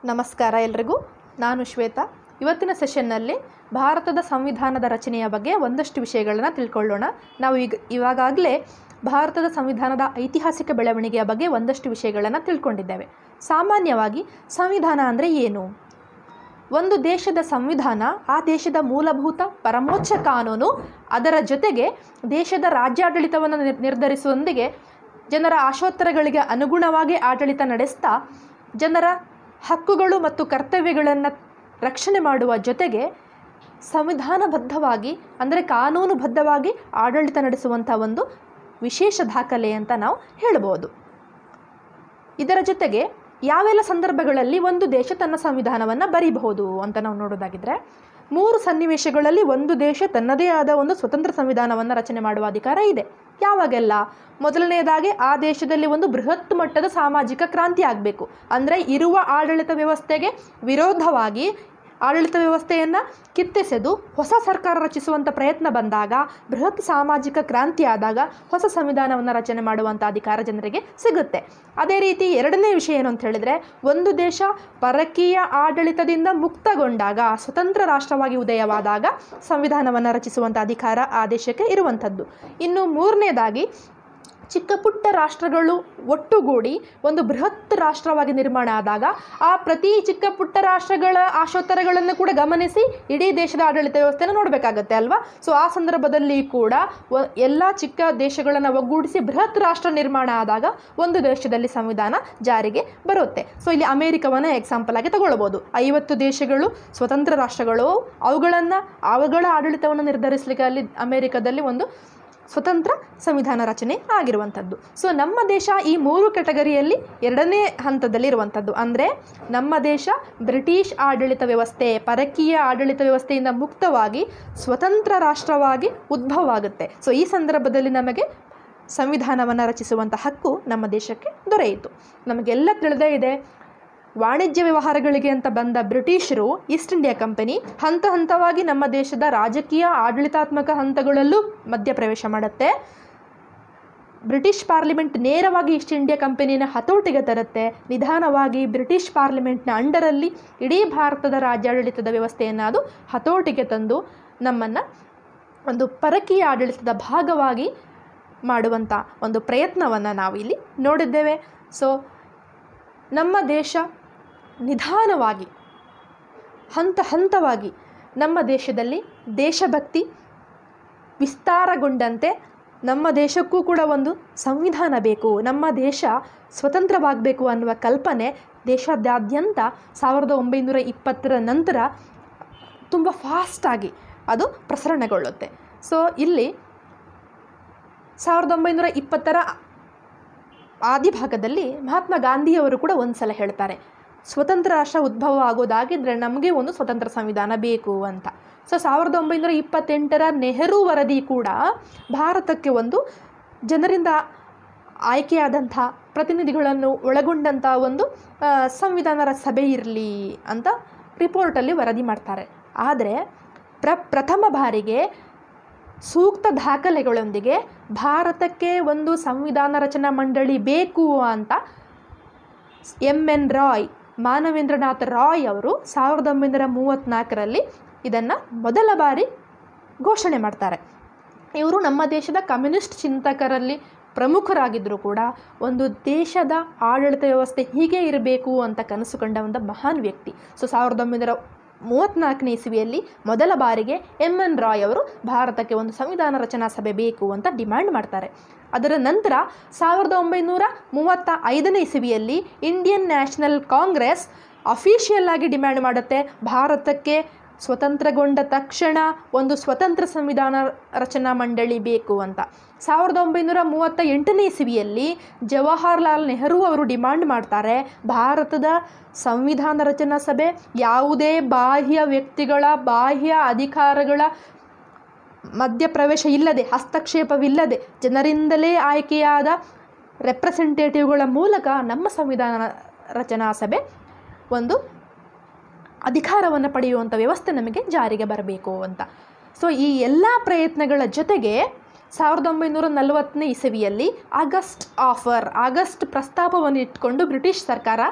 ನಮಸ್ಕಾರ ಎಲ್ರಿಗೂ ನಾನು ಶ್ವೇತಾ ಇವತ್ತಿನ ಸೆಷನ್ನಲ್ಲಿ ಭಾರತದ ಸಂವಿಧಾನದ ರಚನೆಯ ಬಗ್ಗೆ ಒಂದಷ್ಟು ವಿಷಯಗಳನ್ನು ತಿಳ್ಕೊಳ್ಳೋಣ ನಾವು ಈಗ ಇವಾಗಲೇ ಭಾರತದ ಸಂವಿಧಾನದ ಐತಿಹಾಸಿಕ ಬೆಳವಣಿಗೆಯ ಬಗ್ಗೆ ಒಂದಷ್ಟು ವಿಷಯಗಳನ್ನು ತಿಳ್ಕೊಂಡಿದ್ದೇವೆ ಸಾಮಾನ್ಯವಾಗಿ ಸಂವಿಧಾನ ಅಂದರೆ ಏನು ಒಂದು ದೇಶದ ಸಂವಿಧಾನ ಆ ದೇಶದ ಮೂಲಭೂತ ಪರಮೋಚ್ಚ ಕಾನೂನು ಅದರ ಜೊತೆಗೆ ದೇಶದ ರಾಜ್ಯಾಡಳಿತವನ್ನು ನಿರ್ ನಿರ್ಧರಿಸುವೊಂದಿಗೆ ಜನರ ಆಶೋತ್ತರಗಳಿಗೆ ಅನುಗುಣವಾಗಿ ಆಡಳಿತ ನಡೆಸ್ತಾ ಜನರ ಹಕ್ಕುಗಳು ಮತ್ತು ಕರ್ತವ್ಯಗಳನ್ನು ರಕ್ಷಣೆ ಮಾಡುವ ಜೊತೆಗೆ ಸಂವಿಧಾನಬದ್ಧವಾಗಿ ಅಂದರೆ ಕಾನೂನುಬದ್ಧವಾಗಿ ಆಡಳಿತ ನಡೆಸುವಂಥ ಒಂದು ವಿಶೇಷ ದಾಖಲೆ ಅಂತ ನಾವು ಹೇಳ್ಬೋದು ಇದರ ಜೊತೆಗೆ ಯಾವೆಲ್ಲ ಸಂದರ್ಭಗಳಲ್ಲಿ ಒಂದು ದೇಶ ತನ್ನ ಸಂವಿಧಾನವನ್ನು ಬರೀಬಹುದು ಅಂತ ನಾವು ನೋಡೋದಾಗಿದ್ರೆ ಮೂರು ಸನ್ನಿವೇಶಗಳಲ್ಲಿ ಒಂದು ದೇಶ ತನ್ನದೇ ಆದ ಒಂದು ಸ್ವತಂತ್ರ ಸಂವಿಧಾನವನ್ನು ರಚನೆ ಮಾಡುವ ಅಧಿಕಾರ ಇದೆ ಯಾವಾಗೆಲ್ಲ ಮೊದಲನೆಯದಾಗಿ ಆ ದೇಶದಲ್ಲಿ ಒಂದು ಬೃಹತ್ ಮಟ್ಟದ ಸಾಮಾಜಿಕ ಕ್ರಾಂತಿ ಆಗಬೇಕು ಅಂದರೆ ಇರುವ ಆಡಳಿತ ವ್ಯವಸ್ಥೆಗೆ ವಿರೋಧವಾಗಿ ಆಡಳಿತ ವ್ಯವಸ್ಥೆಯನ್ನು ಕಿತ್ತೆಸೆದು ಹೊಸ ಸರ್ಕಾರ ರಚಿಸುವಂಥ ಪ್ರಯತ್ನ ಬಂದಾಗ ಬೃಹತ್ ಸಾಮಾಜಿಕ ಕ್ರಾಂತಿ ಆದಾಗ ಹೊಸ ಸಂವಿಧಾನವನ್ನು ರಚನೆ ಮಾಡುವಂಥ ಅಧಿಕಾರ ಜನರಿಗೆ ಸಿಗುತ್ತೆ ಅದೇ ರೀತಿ ಎರಡನೇ ವಿಷಯ ಏನು ಅಂತ ಹೇಳಿದರೆ ಒಂದು ದೇಶ ಪರಕೀಯ ಆಡಳಿತದಿಂದ ಮುಕ್ತಗೊಂಡಾಗ ಸ್ವತಂತ್ರ ರಾಷ್ಟ್ರವಾಗಿ ಉದಯವಾದಾಗ ಸಂವಿಧಾನವನ್ನು ರಚಿಸುವಂಥ ಅಧಿಕಾರ ಆ ದೇಶಕ್ಕೆ ಇರುವಂಥದ್ದು ಇನ್ನು ಮೂರನೇದಾಗಿ ಚಿಕ್ಕ ಪುಟ್ಟ ರಾಷ್ಟ್ರಗಳು ಒಟ್ಟುಗೂಡಿ ಒಂದು ಬೃಹತ್ ರಾಷ್ಟ್ರವಾಗಿ ನಿರ್ಮಾಣ ಆದಾಗ ಆ ಪ್ರತಿ ಚಿಕ್ಕ ಪುಟ್ಟ ರಾಷ್ಟ್ರಗಳ ಆಶೋತ್ತರಗಳನ್ನು ಕೂಡ ಗಮನಿಸಿ ಇಡೀ ದೇಶದ ಆಡಳಿತ ವ್ಯವಸ್ಥೆನ ನೋಡಬೇಕಾಗತ್ತೆ ಅಲ್ವಾ ಸೊ ಆ ಸಂದರ್ಭದಲ್ಲಿ ಕೂಡ ವ ಎಲ್ಲ ಚಿಕ್ಕ ದೇಶಗಳನ್ನು ಒಗ್ಗೂಡಿಸಿ ಬೃಹತ್ ರಾಷ್ಟ್ರ ನಿರ್ಮಾಣ ಆದಾಗ ಒಂದು ದೇಶದಲ್ಲಿ ಸಂವಿಧಾನ ಜಾರಿಗೆ ಬರುತ್ತೆ ಸೊ ಇಲ್ಲಿ ಅಮೇರಿಕವನ್ನ ಎಕ್ಸಾಂಪಲ್ ಆಗಿ ತಗೊಳ್ಬೋದು ಐವತ್ತು ದೇಶಗಳು ಸ್ವತಂತ್ರ ರಾಷ್ಟ್ರಗಳು ಅವುಗಳನ್ನು ಅವುಗಳ ಆಡಳಿತವನ್ನು ನಿರ್ಧರಿಸಲಿಕ್ಕೆ ಅಲ್ಲಿ ಅಮೇರಿಕದಲ್ಲಿ ಒಂದು ಸ್ವತಂತ್ರ ಸಂವಿಧಾನ ರಚನೆ ಆಗಿರುವಂಥದ್ದು ಸೊ ನಮ್ಮ ದೇಶ ಈ ಮೂರು ಕೆಟಗರಿಯಲ್ಲಿ ಎರಡನೇ ಹಂತದಲ್ಲಿ ಇರುವಂಥದ್ದು ಅಂದರೆ ನಮ್ಮ ದೇಶ ಬ್ರಿಟಿಷ್ ಆಡಳಿತ ವ್ಯವಸ್ಥೆ ಪರಕೀಯ ಆಡಳಿತ ವ್ಯವಸ್ಥೆಯಿಂದ ಮುಕ್ತವಾಗಿ ಸ್ವತಂತ್ರ ರಾಷ್ಟ್ರವಾಗಿ ಉದ್ಭವ ಆಗುತ್ತೆ ಸೊ ಈ ಸಂದರ್ಭದಲ್ಲಿ ನಮಗೆ ಸಂವಿಧಾನವನ್ನು ರಚಿಸುವಂಥ ಹಕ್ಕು ನಮ್ಮ ದೇಶಕ್ಕೆ ದೊರೆಯಿತು ನಮಗೆಲ್ಲ ತಿಳಿದೇ ಇದೆ ವಾಣಿಜ್ಯ ವ್ಯವಹಾರಗಳಿಗೆ ಅಂತ ಬಂದ ಬ್ರಿಟಿಷರು ಈಸ್ಟ್ ಇಂಡಿಯಾ ಕಂಪನಿ ಹಂತ ಹಂತವಾಗಿ ನಮ್ಮ ದೇಶದ ರಾಜಕೀಯ ಆಡಳಿತಾತ್ಮಕ ಹಂತಗಳಲ್ಲೂ ಮಧ್ಯಪ್ರವೇಶ ಮಾಡುತ್ತೆ ಬ್ರಿಟಿಷ್ ಪಾರ್ಲಿಮೆಂಟ್ ನೇರವಾಗಿ ಈಸ್ಟ್ ಇಂಡಿಯಾ ಕಂಪನಿನ ಹತೋಟಿಗೆ ತರುತ್ತೆ ನಿಧಾನವಾಗಿ ಬ್ರಿಟಿಷ್ ಪಾರ್ಲಿಮೆಂಟ್ನ ಅಂಡರಲ್ಲಿ ಇಡೀ ಭಾರತದ ರಾಜ್ಯಾಡಳಿತದ ವ್ಯವಸ್ಥೆಯನ್ನು ಅದು ಹತೋಟಿಗೆ ತಂದು ನಮ್ಮನ್ನು ಒಂದು ಪರಕೀಯ ಆಡಳಿತದ ಭಾಗವಾಗಿ ಮಾಡುವಂಥ ಒಂದು ಪ್ರಯತ್ನವನ್ನು ನಾವು ಇಲ್ಲಿ ನೋಡಿದ್ದೇವೆ ಸೊ ನಮ್ಮ ದೇಶ ನಿಧಾನವಾಗಿ ಹಂತ ಹಂತವಾಗಿ ನಮ್ಮ ದೇಶದಲ್ಲಿ ದೇಶಭಕ್ತಿ ವಿಸ್ತಾರಗೊಂಡಂತೆ ನಮ್ಮ ದೇಶಕ್ಕೂ ಕೂಡ ಒಂದು ಸಂವಿಧಾನ ಬೇಕು ನಮ್ಮ ದೇಶ ಸ್ವತಂತ್ರವಾಗಬೇಕು ಅನ್ನುವ ಕಲ್ಪನೆ ದೇಶಾದ್ಯಂತ ಸಾವಿರದ ಒಂಬೈನೂರ ಇಪ್ಪತ್ತರ ನಂತರ ತುಂಬ ಫಾಸ್ಟಾಗಿ ಅದು ಪ್ರಸರಣಗೊಳ್ಳುತ್ತೆ ಸೊ ಇಲ್ಲಿ ಸಾವಿರದ ಒಂಬೈನೂರ ಇಪ್ಪತ್ತರ ಆದಿಭಾಗದಲ್ಲಿ ಮಹಾತ್ಮ ಗಾಂಧಿಯವರು ಕೂಡ ಒಂದು ಸಲ ಹೇಳ್ತಾರೆ ಸ್ವತಂತ್ರ ರಾಷ್ಟ್ರ ಉದ್ಭವ ಆಗೋದಾಗಿದ್ದರೆ ನಮಗೆ ಒಂದು ಸ್ವತಂತ್ರ ಸಂವಿಧಾನ ಬೇಕು ಅಂತ ಸೊ ಸಾವಿರದ ಒಂಬೈನೂರ ಇಪ್ಪತ್ತೆಂಟರ ನೆಹರು ವರದಿ ಕೂಡ ಭಾರತಕ್ಕೆ ಒಂದು ಜನರಿಂದ ಆಯ್ಕೆಯಾದಂಥ ಪ್ರತಿನಿಧಿಗಳನ್ನು ಒಳಗೊಂಡಂಥ ಒಂದು ಸಂವಿಧಾನದ ಸಭೆ ಇರಲಿ ಅಂತ ರಿಪೋರ್ಟಲ್ಲಿ ವರದಿ ಮಾಡ್ತಾರೆ ಆದರೆ ಪ್ರ ಪ್ರಥಮ ಬಾರಿಗೆ ಸೂಕ್ತ ದಾಖಲೆಗಳೊಂದಿಗೆ ಭಾರತಕ್ಕೆ ಒಂದು ಸಂವಿಧಾನ ರಚನಾ ಮಂಡಳಿ ಬೇಕು ಅಂತ ಎಮ್ ಎನ್ ರಾಯ್ ಮಾನವೇಂದ್ರನಾಥ್ ರಾಯ್ ಅವರು ಸಾವಿರದ ಒಂಬೈನೂರ ಮೂವತ್ತ್ನಾಲ್ಕರಲ್ಲಿ ಇದನ್ನು ಮೊದಲ ಬಾರಿ ಘೋಷಣೆ ಮಾಡ್ತಾರೆ ಇವರು ನಮ್ಮ ದೇಶದ ಕಮ್ಯುನಿಸ್ಟ್ ಚಿಂತಕರಲ್ಲಿ ಪ್ರಮುಖರಾಗಿದ್ದರೂ ಕೂಡ ಒಂದು ದೇಶದ ಆಡಳಿತ ವ್ಯವಸ್ಥೆ ಹೀಗೆ ಇರಬೇಕು ಅಂತ ಕನಸು ಕಂಡ ಒಂದು ಮಹಾನ್ ವ್ಯಕ್ತಿ ಸೊ ಸಾವಿರದ ಒಂಬೈನೂರ ಮೂವತ್ತ್ನಾಲ್ಕನೇ ಇಸವಿಯಲ್ಲಿ ಮೊದಲ ಬಾರಿಗೆ ಎಮ್ ಎನ್ ರಾಯ್ ಅವರು ಭಾರತಕ್ಕೆ ಒಂದು ಸಂವಿಧಾನ ರಚನಾ ಸಭೆ ಬೇಕು ಅಂತ ಡಿಮ್ಯಾಂಡ್ ಮಾಡ್ತಾರೆ ಅದರ ನಂತರ ಸಾವಿರದ ಒಂಬೈನೂರ ಮೂವತ್ತ ಐದನೇ ಇಸವಿಯಲ್ಲಿ ಇಂಡಿಯನ್ ನ್ಯಾಷನಲ್ ಕಾಂಗ್ರೆಸ್ ಅಫಿಷಿಯಲ್ ಆಗಿ ಡಿಮ್ಯಾಂಡ್ ಮಾಡುತ್ತೆ ಭಾರತಕ್ಕೆ ಸ್ವತಂತ್ರಗೊಂಡ ತಕ್ಷಣ ಒಂದು ಸ್ವತಂತ್ರ ಸಂವಿಧಾನ ರಚನಾ ಮಂಡಳಿ ಬೇಕು ಅಂತ ಸಾವಿರದ ಒಂಬೈನೂರ ಮೂವತ್ತ ಎಂಟನೇ ಇಸವಿಯಲ್ಲಿ ಜವಾಹರ್ಲಾಲ್ ನೆಹರು ಅವರು ಡಿಮಾಂಡ್ ಮಾಡ್ತಾರೆ ಭಾರತದ ಸಂವಿಧಾನ ರಚನಾ ಸಭೆ ಯಾವುದೇ ಬಾಹ್ಯ ವ್ಯಕ್ತಿಗಳ ಬಾಹ್ಯ ಅಧಿಕಾರಗಳ ಮಧ್ಯಪ್ರವೇಶ ಇಲ್ಲದೆ ಹಸ್ತಕ್ಷೇಪವಿಲ್ಲದೆ ಜನರಿಂದಲೇ ಆಯ್ಕೆಯಾದ ರೆಪ್ರೆಸೆಂಟೇಟಿವ್ಗಳ ಮೂಲಕ ನಮ್ಮ ಸಂವಿಧಾನ ರಚನಾ ಸಭೆ ಒಂದು ಅಧಿಕಾರವನ್ನು ಪಡೆಯುವಂಥ ವ್ಯವಸ್ಥೆ ನಮಗೆ ಜಾರಿಗೆ ಬರಬೇಕು ಅಂತ ಸೊ ಈ ಎಲ್ಲ ಪ್ರಯತ್ನಗಳ ಜೊತೆಗೆ ಸಾವಿರದ ಒಂಬೈನೂರ ನಲವತ್ತನೇ ಇಸವಿಯಲ್ಲಿ ಆಗಸ್ಟ್ ಆಫರ್ ಆಗಸ್ಟ್ ಪ್ರಸ್ತಾಪವನ್ನು ಇಟ್ಕೊಂಡು ಬ್ರಿಟಿಷ್ ಸರ್ಕಾರ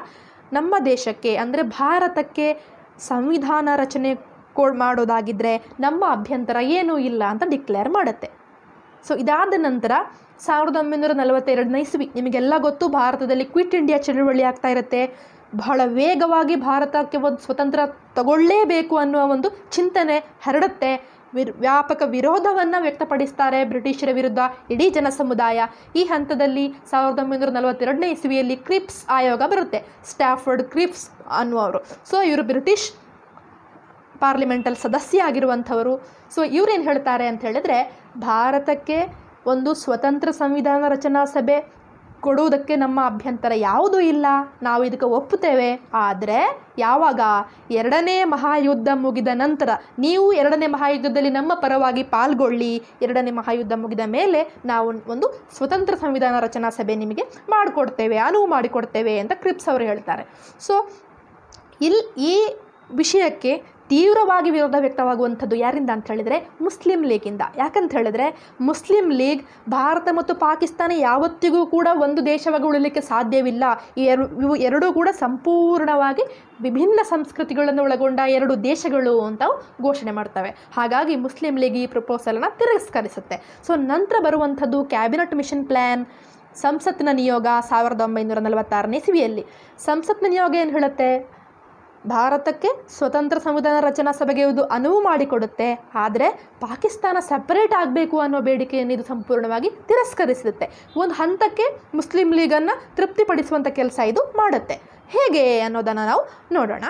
ನಮ್ಮ ದೇಶಕ್ಕೆ ಅಂದರೆ ಭಾರತಕ್ಕೆ ಸಂವಿಧಾನ ರಚನೆ ಕೊ ಮಾಡೋದಾಗಿದ್ದರೆ ನಮ್ಮ ಅಭ್ಯಂತರ ಏನೂ ಇಲ್ಲ ಅಂತ ಡಿಕ್ಲೇರ್ ಮಾಡುತ್ತೆ ಸೊ ಇದಾದ ನಂತರ ಸಾವಿರದ ಒಂಬೈನೂರ ನಲವತ್ತೆರಡನೇ ಇಸ್ವಿ ನಿಮಗೆಲ್ಲ ಗೊತ್ತು ಭಾರತದಲ್ಲಿ ಕ್ವಿಟ್ ಇಂಡಿಯಾ ಚಳುವಳಿ ಆಗ್ತಾ ಇರುತ್ತೆ ಬಹಳ ವೇಗವಾಗಿ ಭಾರತಕ್ಕೆ ಒಂದು ಸ್ವತಂತ್ರ ತಗೊಳ್ಳೇಬೇಕು ಅನ್ನುವ ಒಂದು ಚಿಂತನೆ ಹರಡುತ್ತೆ ವಿರ್ ವ್ಯಾಪಕ ವಿರೋಧವನ್ನು ವ್ಯಕ್ತಪಡಿಸ್ತಾರೆ ಬ್ರಿಟಿಷರ ವಿರುದ್ಧ ಇಡೀ ಜನಸಮುದಾಯ ಈ ಹಂತದಲ್ಲಿ ಸಾವಿರದ ಒಂಬೈನೂರ ನಲವತ್ತೆರಡನೇ ಇಸ್ವಿಯಲ್ಲಿ ಕ್ರಿಪ್ಸ್ ಆಯೋಗ ಬರುತ್ತೆ ಸ್ಟ್ಯಾಫರ್ಡ್ ಕ್ರಿಪ್ಸ್ ಅನ್ನುವರು ಸೊ ಇವರು ಬ್ರಿಟಿಷ್ ಪಾರ್ಲಿಮೆಂಟಲ್ಲಿ ಸದಸ್ಯ ಆಗಿರುವಂಥವರು ಸೊ ಇವ್ರೇನು ಹೇಳ್ತಾರೆ ಅಂತ ಹೇಳಿದ್ರೆ ಭಾರತಕ್ಕೆ ಒಂದು ಸ್ವತಂತ್ರ ಸಂವಿಧಾನ ರಚನಾ ಸಭೆ ಕೊಡುವುದಕ್ಕೆ ನಮ್ಮ ಅಭ್ಯಂತರ ಯಾವುದೂ ಇಲ್ಲ ನಾವು ಇದಕ್ಕೆ ಒಪ್ಪುತ್ತೇವೆ ಆದರೆ ಯಾವಾಗ ಎರಡನೇ ಮಹಾಯುದ್ಧ ಮುಗಿದ ನಂತರ ನೀವು ಎರಡನೇ ಮಹಾಯುದ್ಧದಲ್ಲಿ ನಮ್ಮ ಪರವಾಗಿ ಪಾಲ್ಗೊಳ್ಳಿ ಎರಡನೇ ಮಹಾಯುದ್ಧ ಮುಗಿದ ಮೇಲೆ ನಾವು ಒಂದು ಸ್ವತಂತ್ರ ಸಂವಿಧಾನ ರಚನಾ ಸಭೆ ನಿಮಗೆ ಮಾಡಿಕೊಡ್ತೇವೆ ಅನುವು ಮಾಡಿಕೊಡ್ತೇವೆ ಅಂತ ಕ್ರಿಪ್ಸ್ ಅವರು ಹೇಳ್ತಾರೆ ಸೊ ಇಲ್ಲಿ ಈ ವಿಷಯಕ್ಕೆ ತೀವ್ರವಾಗಿ ವಿರೋಧ ವ್ಯಕ್ತವಾಗುವಂಥದ್ದು ಯಾರಿಂದ ಅಂತ ಹೇಳಿದರೆ ಮುಸ್ಲಿಂ ಲೀಗಿಂದ ಯಾಕಂತ ಹೇಳಿದ್ರೆ ಮುಸ್ಲಿಂ ಲೀಗ್ ಭಾರತ ಮತ್ತು ಪಾಕಿಸ್ತಾನ ಯಾವತ್ತಿಗೂ ಕೂಡ ಒಂದು ದೇಶವಾಗಿ ಉಳಿಲಿಕ್ಕೆ ಸಾಧ್ಯವಿಲ್ಲ ಈ ಎರಡು ಇವು ಎರಡೂ ಕೂಡ ಸಂಪೂರ್ಣವಾಗಿ ವಿಭಿನ್ನ ಸಂಸ್ಕೃತಿಗಳನ್ನು ಒಳಗೊಂಡ ಎರಡು ದೇಶಗಳು ಅಂತ ಅವು ಘೋಷಣೆ ಮಾಡ್ತವೆ ಹಾಗಾಗಿ ಮುಸ್ಲಿಂ ಲೀಗ್ ಈ ಪ್ರಪೋಸಲನ್ನು ತಿರಸ್ಕರಿಸುತ್ತೆ ಸೊ ನಂತರ ಬರುವಂಥದ್ದು ಕ್ಯಾಬಿನೆಟ್ ಮಿಷನ್ ಪ್ಲ್ಯಾನ್ ಸಂಸತ್ತಿನ ನಿಯೋಗ ಸಾವಿರದ ಒಂಬೈನೂರ ನಲವತ್ತಾರನೇ ಇಸವಿಯಲ್ಲಿ ಸಂಸತ್ನ ನಿಯೋಗ ಏನು ಹೇಳುತ್ತೆ ಭಾರತಕ್ಕೆ ಸ್ವತಂತ್ರ ಸಂವಿಧಾನ ರಚನಾ ಸಭೆಗೆ ಇದು ಅನುವು ಮಾಡಿಕೊಡುತ್ತೆ ಆದರೆ ಪಾಕಿಸ್ತಾನ ಸಪರೇಟ್ ಆಗಬೇಕು ಅನ್ನೋ ಬೇಡಿಕೆಯನ್ನು ಇದು ಸಂಪೂರ್ಣವಾಗಿ ತಿರಸ್ಕರಿಸುತ್ತೆ ಒಂದು ಹಂತಕ್ಕೆ ಮುಸ್ಲಿಂ ಲೀಗನ್ನು ತೃಪ್ತಿಪಡಿಸುವಂಥ ಕೆಲಸ ಇದು ಮಾಡುತ್ತೆ ಹೇಗೆ ಅನ್ನೋದನ್ನು ನಾವು ನೋಡೋಣ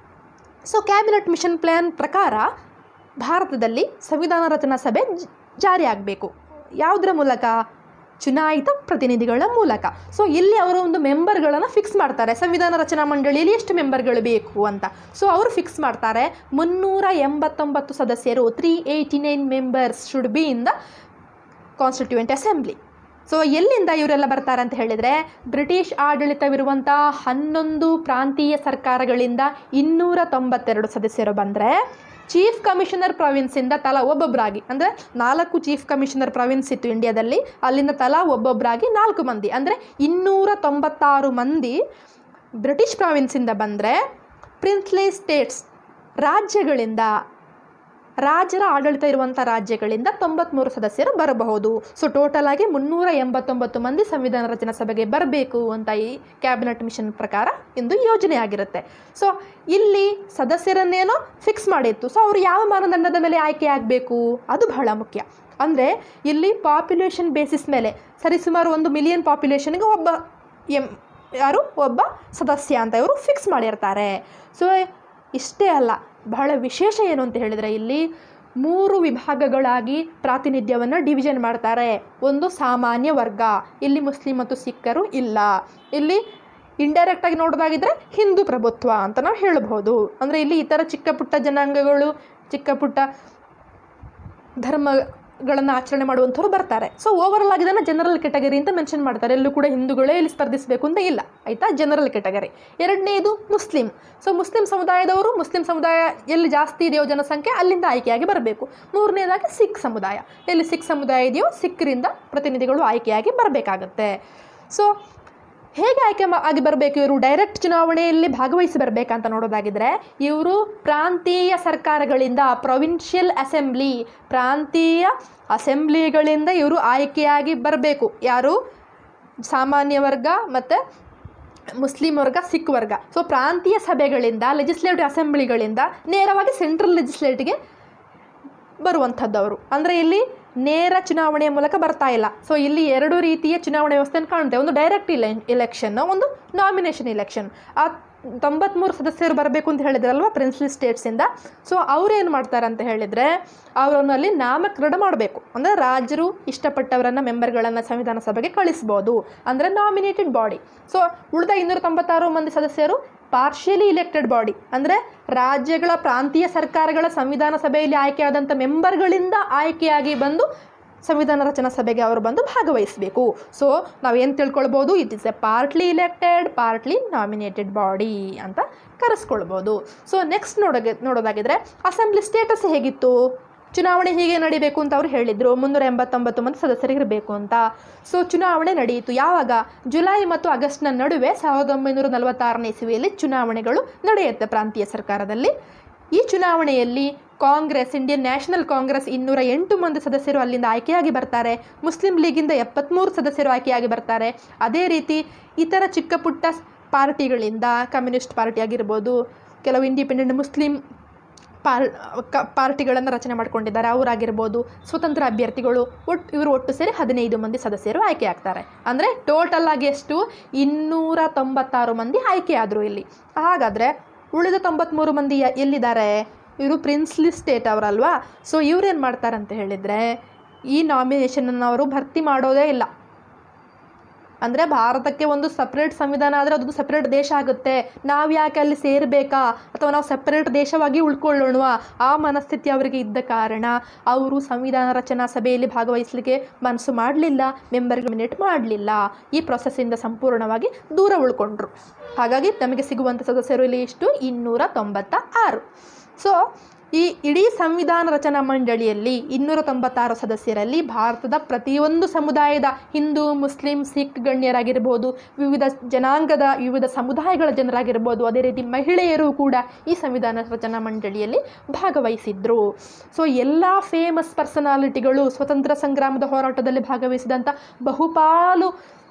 ಸೊ ಕ್ಯಾಬಿನೆಟ್ ಮಿಷನ್ ಪ್ಲ್ಯಾನ್ ಪ್ರಕಾರ ಭಾರತದಲ್ಲಿ ಸಂವಿಧಾನ ರಚನಾ ಸಭೆ ಜ- ಜಾರಿ ಆಗಬೇಕು ಯಾವುದರ ಮೂಲಕ ಚುನಾಯಿತ ಪ್ರತಿನಿಧಿಗಳ ಮೂಲಕ ಸೊ ಇಲ್ಲಿ ಅವರು ಒಂದು ಮೆಂಬರ್ಗಳನ್ನು ಫಿಕ್ಸ್ ಮಾಡ್ತಾರೆ ಸಂವಿಧಾನ ರಚನಾ ಮಂಡಳಿಯಲ್ಲಿ ಎಷ್ಟು ಮೆಂಬರ್ಗಳು ಬೇಕು ಅಂತ ಸೊ ಅವರು ಫಿಕ್ಸ್ ಮಾಡ್ತಾರೆ ಮುನ್ನೂರ ಎಂಬತ್ತೊಂಬತ್ತು ಸದಸ್ಯರು three eighty nine members should be in the constituent assembly so ಎಲ್ಲಿಂದ ಇವರೆಲ್ಲ ಬರ್ತಾರೆ ಅಂತ ಹೇಳಿದರೆ ಬ್ರಿಟಿಷ್ ಆಡಳಿತವಿರುವಂಥ ಹನ್ನೊಂದು ಪ್ರಾಂತೀಯ ಸರ್ಕಾರಗಳಿಂದ ಇನ್ನೂರ ತೊಂಬತ್ತೆರಡು ಸದಸ್ಯರು ಬಂದರೆ ಚೀಫ್ ಕಮಿಷನರ್ ಪ್ರಾವಿನ್ಸಿಂದ ತಲಾ ಒಬ್ಬೊಬ್ಬರಾಗಿ ಅಂದರೆ ನಾಲ್ಕು ಚೀಫ್ ಕಮಿಷನರ್ ಪ್ರಾವಿನ್ಸ್ ಇತ್ತು ಇಂಡಿಯಾದಲ್ಲಿ ಅಲ್ಲಿಂದ ತಲಾ ಒಬ್ಬೊಬ್ಬರಾಗಿ ನಾಲ್ಕು ಮಂದಿ ಅಂದರೆ ಇನ್ನೂರ ತೊಂಬತ್ತಾರು ಮಂದಿ ಬ್ರಿಟಿಷ್ ಪ್ರಾವಿನ್ಸಿಂದ ಬಂದರೆ ಪ್ರಿನ್ಸ್ಲಿ ಸ್ಟೇಟ್ಸ್ ರಾಜ್ಯಗಳಿಂದ ರಾಜರ ಆಡಳಿತ ಇರುವಂಥ ರಾಜ್ಯಗಳಿಂದ ತೊಂಬತ್ತ್ಮೂರು ಸದಸ್ಯರು ಬರಬಹುದು ಸೊ ಟೋಟಲ್ ಆಗಿ ಮುನ್ನೂರ ಎಂಬತ್ತೊಂಬತ್ತು ಮಂದಿ ಸಂವಿಧಾನ ರಚನಾ ಸಭೆಗೆ ಬರಬೇಕು ಅಂತ ಈ ಕ್ಯಾಬಿನೆಟ್ ಮಿಷನ್ ಪ್ರಕಾರ ಇಂದು ಯೋಜನೆ ಆಗಿರುತ್ತೆ ಸೊ ಇಲ್ಲಿ ಸದಸ್ಯರನ್ನೇನೋ ಫಿಕ್ಸ್ ಮಾಡಿತ್ತು ಸೊ ಅವರು ಯಾವ ಮಾನದಂಡದ ಮೇಲೆ ಆಯ್ಕೆ ಆಗಬೇಕು ಅದು ಬಹಳ ಮುಖ್ಯ ಅಂದರೆ ಇಲ್ಲಿ ಪಾಪ್ಯುಲೇಷನ್ ಬೇಸಿಸ್ ಮೇಲೆ ಸರಿಸುಮಾರು ಒಂದು ಮಿಲಿಯನ್ ಪಾಪ್ಯುಲೇಷನ್ಗೆ ಒಬ್ಬ ಎಂ ಯಾರು ಒಬ್ಬ ಸದಸ್ಯ ಅಂತ ಇವರು ಫಿಕ್ಸ್ ಮಾಡಿರ್ತಾರೆ ಸೊ ಇಷ್ಟೇ ಅಲ್ಲ ಬಹಳ ವಿಶೇಷ ಏನು ಅಂತ ಹೇಳಿದರೆ ಇಲ್ಲಿ ಮೂರು ವಿಭಾಗಗಳಾಗಿ ಪ್ರಾತಿನಿಧ್ಯವನ್ನು ಡಿವಿಷನ್ ಮಾಡ್ತಾರೆ ಒಂದು ಸಾಮಾನ್ಯ ವರ್ಗ ಇಲ್ಲಿ ಮುಸ್ಲಿಂ ಮತ್ತು ಸಿಖ್ಖರು ಇಲ್ಲ ಇಲ್ಲಿ ಇಂಡೈರೆಕ್ಟಾಗಿ ನೋಡೋದಾಗಿದ್ದರೆ ಹಿಂದೂ ಪ್ರಭುತ್ವ ಅಂತ ನಾವು ಹೇಳ್ಬೋದು ಅಂದರೆ ಇಲ್ಲಿ ಇತರ ಚಿಕ್ಕ ಪುಟ್ಟ ಜನಾಂಗಗಳು ಚಿಕ್ಕ ಪುಟ್ಟ ಧರ್ಮಗಳನ್ನು ಆಚರಣೆ ಮಾಡುವಂಥವ್ರು ಬರ್ತಾರೆ ಸೊ ಓವರಲ್ ಆಗಿ ಇದನ್ನು ಜನರಲ್ ಕೆಟಗರಿ ಅಂತ ಮೆನ್ಷನ್ ಮಾಡ್ತಾರೆ ಎಲ್ಲೂ ಕೂಡ ಹಿಂದೂಗಳೇ ಇಲ್ಲಿ ಸ್ಪರ್ಧಿಸಬೇಕು ಅಂತ ಇಲ್ಲ ಆಯಿತಾ ಜನರಲ್ ಕೆಟಗರಿ ಎರಡನೇದು ಮುಸ್ಲಿಂ ಸೊ ಮುಸ್ಲಿಂ ಸಮುದಾಯದವರು ಮುಸ್ಲಿಂ ಸಮುದಾಯ ಎಲ್ಲಿ ಜಾಸ್ತಿ ಇದೆಯೋ ಜನಸಂಖ್ಯೆ ಅಲ್ಲಿಂದ ಆಯ್ಕೆಯಾಗಿ ಬರಬೇಕು ಮೂರನೇದಾಗಿ ಸಿಖ್ ಸಮುದಾಯ ಎಲ್ಲಿ ಸಿಖ್ ಸಮುದಾಯ ಇದೆಯೋ ಸಿಖ್ರಿಂದ ಪ್ರತಿನಿಧಿಗಳು ಆಯ್ಕೆಯಾಗಿ ಬರಬೇಕಾಗತ್ತೆ ಸೊ ಹೇಗೆ ಆಯ್ಕೆ ಮಾ- ಆಗಿ ಬರಬೇಕು ಇವರು ಡೈರೆಕ್ಟ್ ಚುನಾವಣೆಯಲ್ಲಿ ಭಾಗವಹಿಸಿ ಬರಬೇಕಂತ ನೋಡೋದಾಗಿದ್ರೆ ಇವರು ಪ್ರಾಂತೀಯ ಸರ್ಕಾರಗಳಿಂದ ಪ್ರೊವಿನ್ಷಿಯಲ್ ಅಸೆಂಬ್ಲಿ ಪ್ರಾಂತೀಯ ಅಸೆಂಬ್ಲಿಗಳಿಂದ ಇವರು ಆಯ್ಕೆಯಾಗಿ ಬರಬೇಕು ಯಾರು ಸಾಮಾನ್ಯ ವರ್ಗ ಮತ್ತು ಮುಸ್ಲಿಂ ವರ್ಗ ಸಿಖ್ ವರ್ಗ ಸೊ ಪ್ರಾಂತೀಯ ಸಭೆಗಳಿಂದ ಲೆಜಿಸ್ಲೇಟಿವ್ ಅಸೆಂಬ್ಲಿಗಳಿಂದ ನೇರವಾಗಿ ಸೆಂಟ್ರಲ್ ಲೆಜಿಸ್ಲೇಟಿಗೆ ಬರುವಂಥದ್ದು ಅವರು ಅಂದರೆ ಇಲ್ಲಿ ನೇರ ಚುನಾವಣೆಯ ಮೂಲಕ ಬರ್ತಾ ಇಲ್ಲ ಸೊ ಇಲ್ಲಿ ಎರಡು ರೀತಿಯ ಚುನಾವಣೆ ವ್ಯವಸ್ಥೆಯನ್ನು ಕಾಣುತ್ತೆ ಒಂದು ಡೈರೆಕ್ಟ್ ಇಲೆ ಇಲೆಕ್ಷನ್ ಒಂದು ನಾಮಿನೇಷನ್ ಇಲೆಕ್ಷನ್ ಆ ತೊಂಬತ್ಮೂರು ಸದಸ್ಯರು ಬರಬೇಕು ಅಂತ ಹೇಳಿದ್ರಲ್ವ ಪ್ರಿನ್ಸ್ಲಿ ಸ್ಟೇಟ್ಸಿಂದ ಸೊ ಅವ್ರೇನು ಮಾಡ್ತಾರೆ ಅಂತ ಹೇಳಿದರೆ ಅವರನ್ನಲ್ಲಿ ನಾಮಕರಣ ಮಾಡಬೇಕು ಅಂದರೆ ರಾಜರು ಇಷ್ಟಪಟ್ಟವರನ್ನು ಮೆಂಬರ್ಗಳನ್ನು ಸಂವಿಧಾನ ಸಭೆಗೆ ಕಳಿಸ್ಬೋದು ಅಂದರೆ ನಾಮಿನೇಟೆಡ್ ಬಾಡಿ ಸೊ ಉಳಿದ ಇನ್ನೂರ ತೊಂಬತ್ತಾರು ಮಂದಿ ಸದಸ್ಯರು ಪಾರ್ಷಿಯಲಿ ಇಲೆಕ್ಟೆಡ್ ಬಾಡಿ ಅಂದರೆ ರಾಜ್ಯಗಳ ಪ್ರಾಂತೀಯ ಸರ್ಕಾರಗಳ ಸಂವಿಧಾನ ಸಭೆಯಲ್ಲಿ ಆಯ್ಕೆಯಾದಂಥ ಮೆಂಬರ್ಗಳಿಂದ ಆಯ್ಕೆಯಾಗಿ ಬಂದು ಸಂವಿಧಾನ ರಚನಾ ಸಭೆಗೆ ಅವರು ಬಂದು ಭಾಗವಹಿಸಬೇಕು ಸೊ ನಾವೇನು ತಿಳ್ಕೊಳ್ಬೋದು it is a partly elected partly nominated body ಅಂತ ಕರೆಸ್ಕೊಳ್ಬೋದು ಸೊ ನೆಕ್ಸ್ಟ್ ನೋಡೋಗೆ ನೋಡೋದಾಗಿದ್ರೆ ಅಸೆಂಬ್ಲಿ ಸ್ಟೇಟಸ್ ಹೇಗಿತ್ತು ಚುನಾವಣೆ ಹೀಗೆ ನಡಿಬೇಕು ಅಂತ ಅವ್ರು ಹೇಳಿದರು ಮುನ್ನೂರ ಎಂಬತ್ತೊಂಬತ್ತು ಮಂದಿ ಸದಸ್ಯರಿರಬೇಕು ಅಂತ ಸೊ ಚುನಾವಣೆ ನಡೆಯಿತು ಯಾವಾಗ ಜುಲೈ ಮತ್ತು ಆಗಸ್ಟ್ನ ನಡುವೆ ಸಾವಿರದ ಒಂಬೈನೂರ ನಲವತ್ತಾರನೇ ಇಸವಿಯಲ್ಲಿ ಚುನಾವಣೆಗಳು ನಡೆಯುತ್ತೆ ಪ್ರಾಂತೀಯ ಸರ್ಕಾರದಲ್ಲಿ ಈ ಚುನಾವಣೆಯಲ್ಲಿ ಕಾಂಗ್ರೆಸ್ ಇಂಡಿಯನ್ ನ್ಯಾಷನಲ್ ಕಾಂಗ್ರೆಸ್ ಇನ್ನೂರ ಎಂಟು ಮಂದಿ ಸದಸ್ಯರು ಅಲ್ಲಿಂದ ಆಯ್ಕೆಯಾಗಿ ಬರ್ತಾರೆ ಮುಸ್ಲಿಂ ಲೀಗಿಂದ ಎಪ್ಪತ್ತ್ಮೂರು ಸದಸ್ಯರು ಆಯ್ಕೆಯಾಗಿ ಬರ್ತಾರೆ ಅದೇ ರೀತಿ ಇತರ ಚಿಕ್ಕ ಪುಟ್ಟ ಪಾರ್ಟಿಗಳಿಂದ ಕಮ್ಯುನಿಸ್ಟ್ ಪಾರ್ಟಿ ಆಗಿರ್ಬೋದು ಕೆಲವು ಇಂಡಿಪೆಂಡೆಂಟ್ ಮುಸ್ಲಿಂ ಪಾರ್ ಕ ಪಾರ್ಟಿಗಳನ್ನು ರಚನೆ ಮಾಡ್ಕೊಂಡಿದ್ದಾರೆ ಅವರಾಗಿರ್ಬೋದು ಸ್ವತಂತ್ರ ಅಭ್ಯರ್ಥಿಗಳು ಒಟ್ಟು ಇವರು ಒಟ್ಟು ಸೇರಿ ಹದಿನೈದು ಮಂದಿ ಸದಸ್ಯರು ಆಯ್ಕೆ ಆಗ್ತಾರೆ ಅಂದರೆ ಟೋಟಲ್ ಆಗಿ ಎಷ್ಟು ಇನ್ನೂರ ತೊಂಬತ್ತಾರು ಮಂದಿ ಆಯ್ಕೆಯಾದರು ಇಲ್ಲಿ ಹಾಗಾದರೆ ಉಳಿದ ತೊಂಬತ್ತ್ಮೂರು ಮಂದಿ ಯ- ಎಲ್ಲಿದ್ದಾರೆ ಇವರು ಪ್ರಿನ್ಸ್ಲಿ ಸ್ಟೇಟ್ ಅವರಲ್ವಾ ಸೊ ಇವ್ರೇನು ಮಾಡ್ತಾರೆ ಅಂತ ಹೇಳಿದರೆ ಈ ನಾಮಿನೇಷನನ್ನು ಅವರು ಭರ್ತಿ ಮಾಡೋದೇ ಇಲ್ಲ ಅಂದರೆ ಭಾರತಕ್ಕೆ ಒಂದು ಸಪ್ರೇಟ್ ಸಂವಿಧಾನ ಆದರೆ ಅದೊಂದು ಸಪ್ರೇಟ್ ದೇಶ ಆಗುತ್ತೆ ನಾವು ಯಾಕೆ ಅಲ್ಲಿ ಸೇರಬೇಕಾ ಅಥವಾ ನಾವು ಸಪ್ರೇಟ್ ದೇಶವಾಗಿ ಉಳ್ಕೊಳ್ಳೋಣವಾ ಆ ಮನಸ್ಥಿತಿ ಅವರಿಗೆ ಇದ್ದ ಕಾರಣ ಅವರು ಸಂವಿಧಾನ ರಚನಾ ಸಭೆಯಲ್ಲಿ ಭಾಗವಹಿಸಲಿಕ್ಕೆ ಮನಸ್ಸು ಮಾಡಲಿಲ್ಲ ಮೆಂಬರ್ಗೆ ಮಿನೇಟ್ ಮಾಡಲಿಲ್ಲ ಈ ಪ್ರೊಸೆಸ್ಸಿಂದ ಸಂಪೂರ್ಣವಾಗಿ ದೂರ ಉಳ್ಕೊಂಡ್ರು ಹಾಗಾಗಿ ನಮಗೆ ಸಿಗುವಂಥ ಸದಸ್ಯರು ಇಲ್ಲಿ ಇಷ್ಟು ಇನ್ನೂರ ತೊಂಬತ್ತ ಆರು ಸೊ ಈ ಇಡೀ ಸಂವಿಧಾನ ರಚನಾ ಮಂಡಳಿಯಲ್ಲಿ ಇನ್ನೂರ ತೊಂಬತ್ತಾರು ಸದಸ್ಯರಲ್ಲಿ ಭಾರತದ ಪ್ರತಿಯೊಂದು ಸಮುದಾಯದ ಹಿಂದೂ ಮುಸ್ಲಿಂ ಸಿಖ್ ಗಣ್ಯರಾಗಿರ್ಬೋದು ವಿವಿಧ ಜನಾಂಗದ ವಿವಿಧ ಸಮುದಾಯಗಳ ಜನರಾಗಿರ್ಬೋದು ಅದೇ ರೀತಿ ಮಹಿಳೆಯರು ಕೂಡ ಈ ಸಂವಿಧಾನ ರಚನಾ ಮಂಡಳಿಯಲ್ಲಿ ಭಾಗವಹಿಸಿದ್ರು ಸೊ ಎಲ್ಲ ಫೇಮಸ್ ಪರ್ಸನಾಲಿಟಿಗಳು ಸ್ವತಂತ್ರ ಸಂಗ್ರಾಮದ ಹೋರಾಟದಲ್ಲಿ ಭಾಗವಹಿಸಿದಂಥ ಬಹುಪಾಲು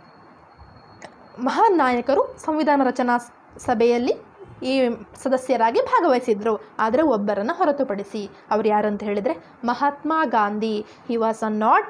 ಮಹಾನ್ ನಾಯಕರು ಸಂವಿಧಾನ ರಚನಾ ಸ್- ಸಭೆಯಲ್ಲಿ ಈ ಸದಸ್ಯರಾಗಿ ಭಾಗವಹಿಸಿದ್ರು ಆದರೆ ಒಬ್ಬರನ್ನು ಹೊರತುಪಡಿಸಿ ಅವ್ರು ಯಾರು ಅಂತ ಹೇಳಿದರೆ Mahatma Gandhi he was a not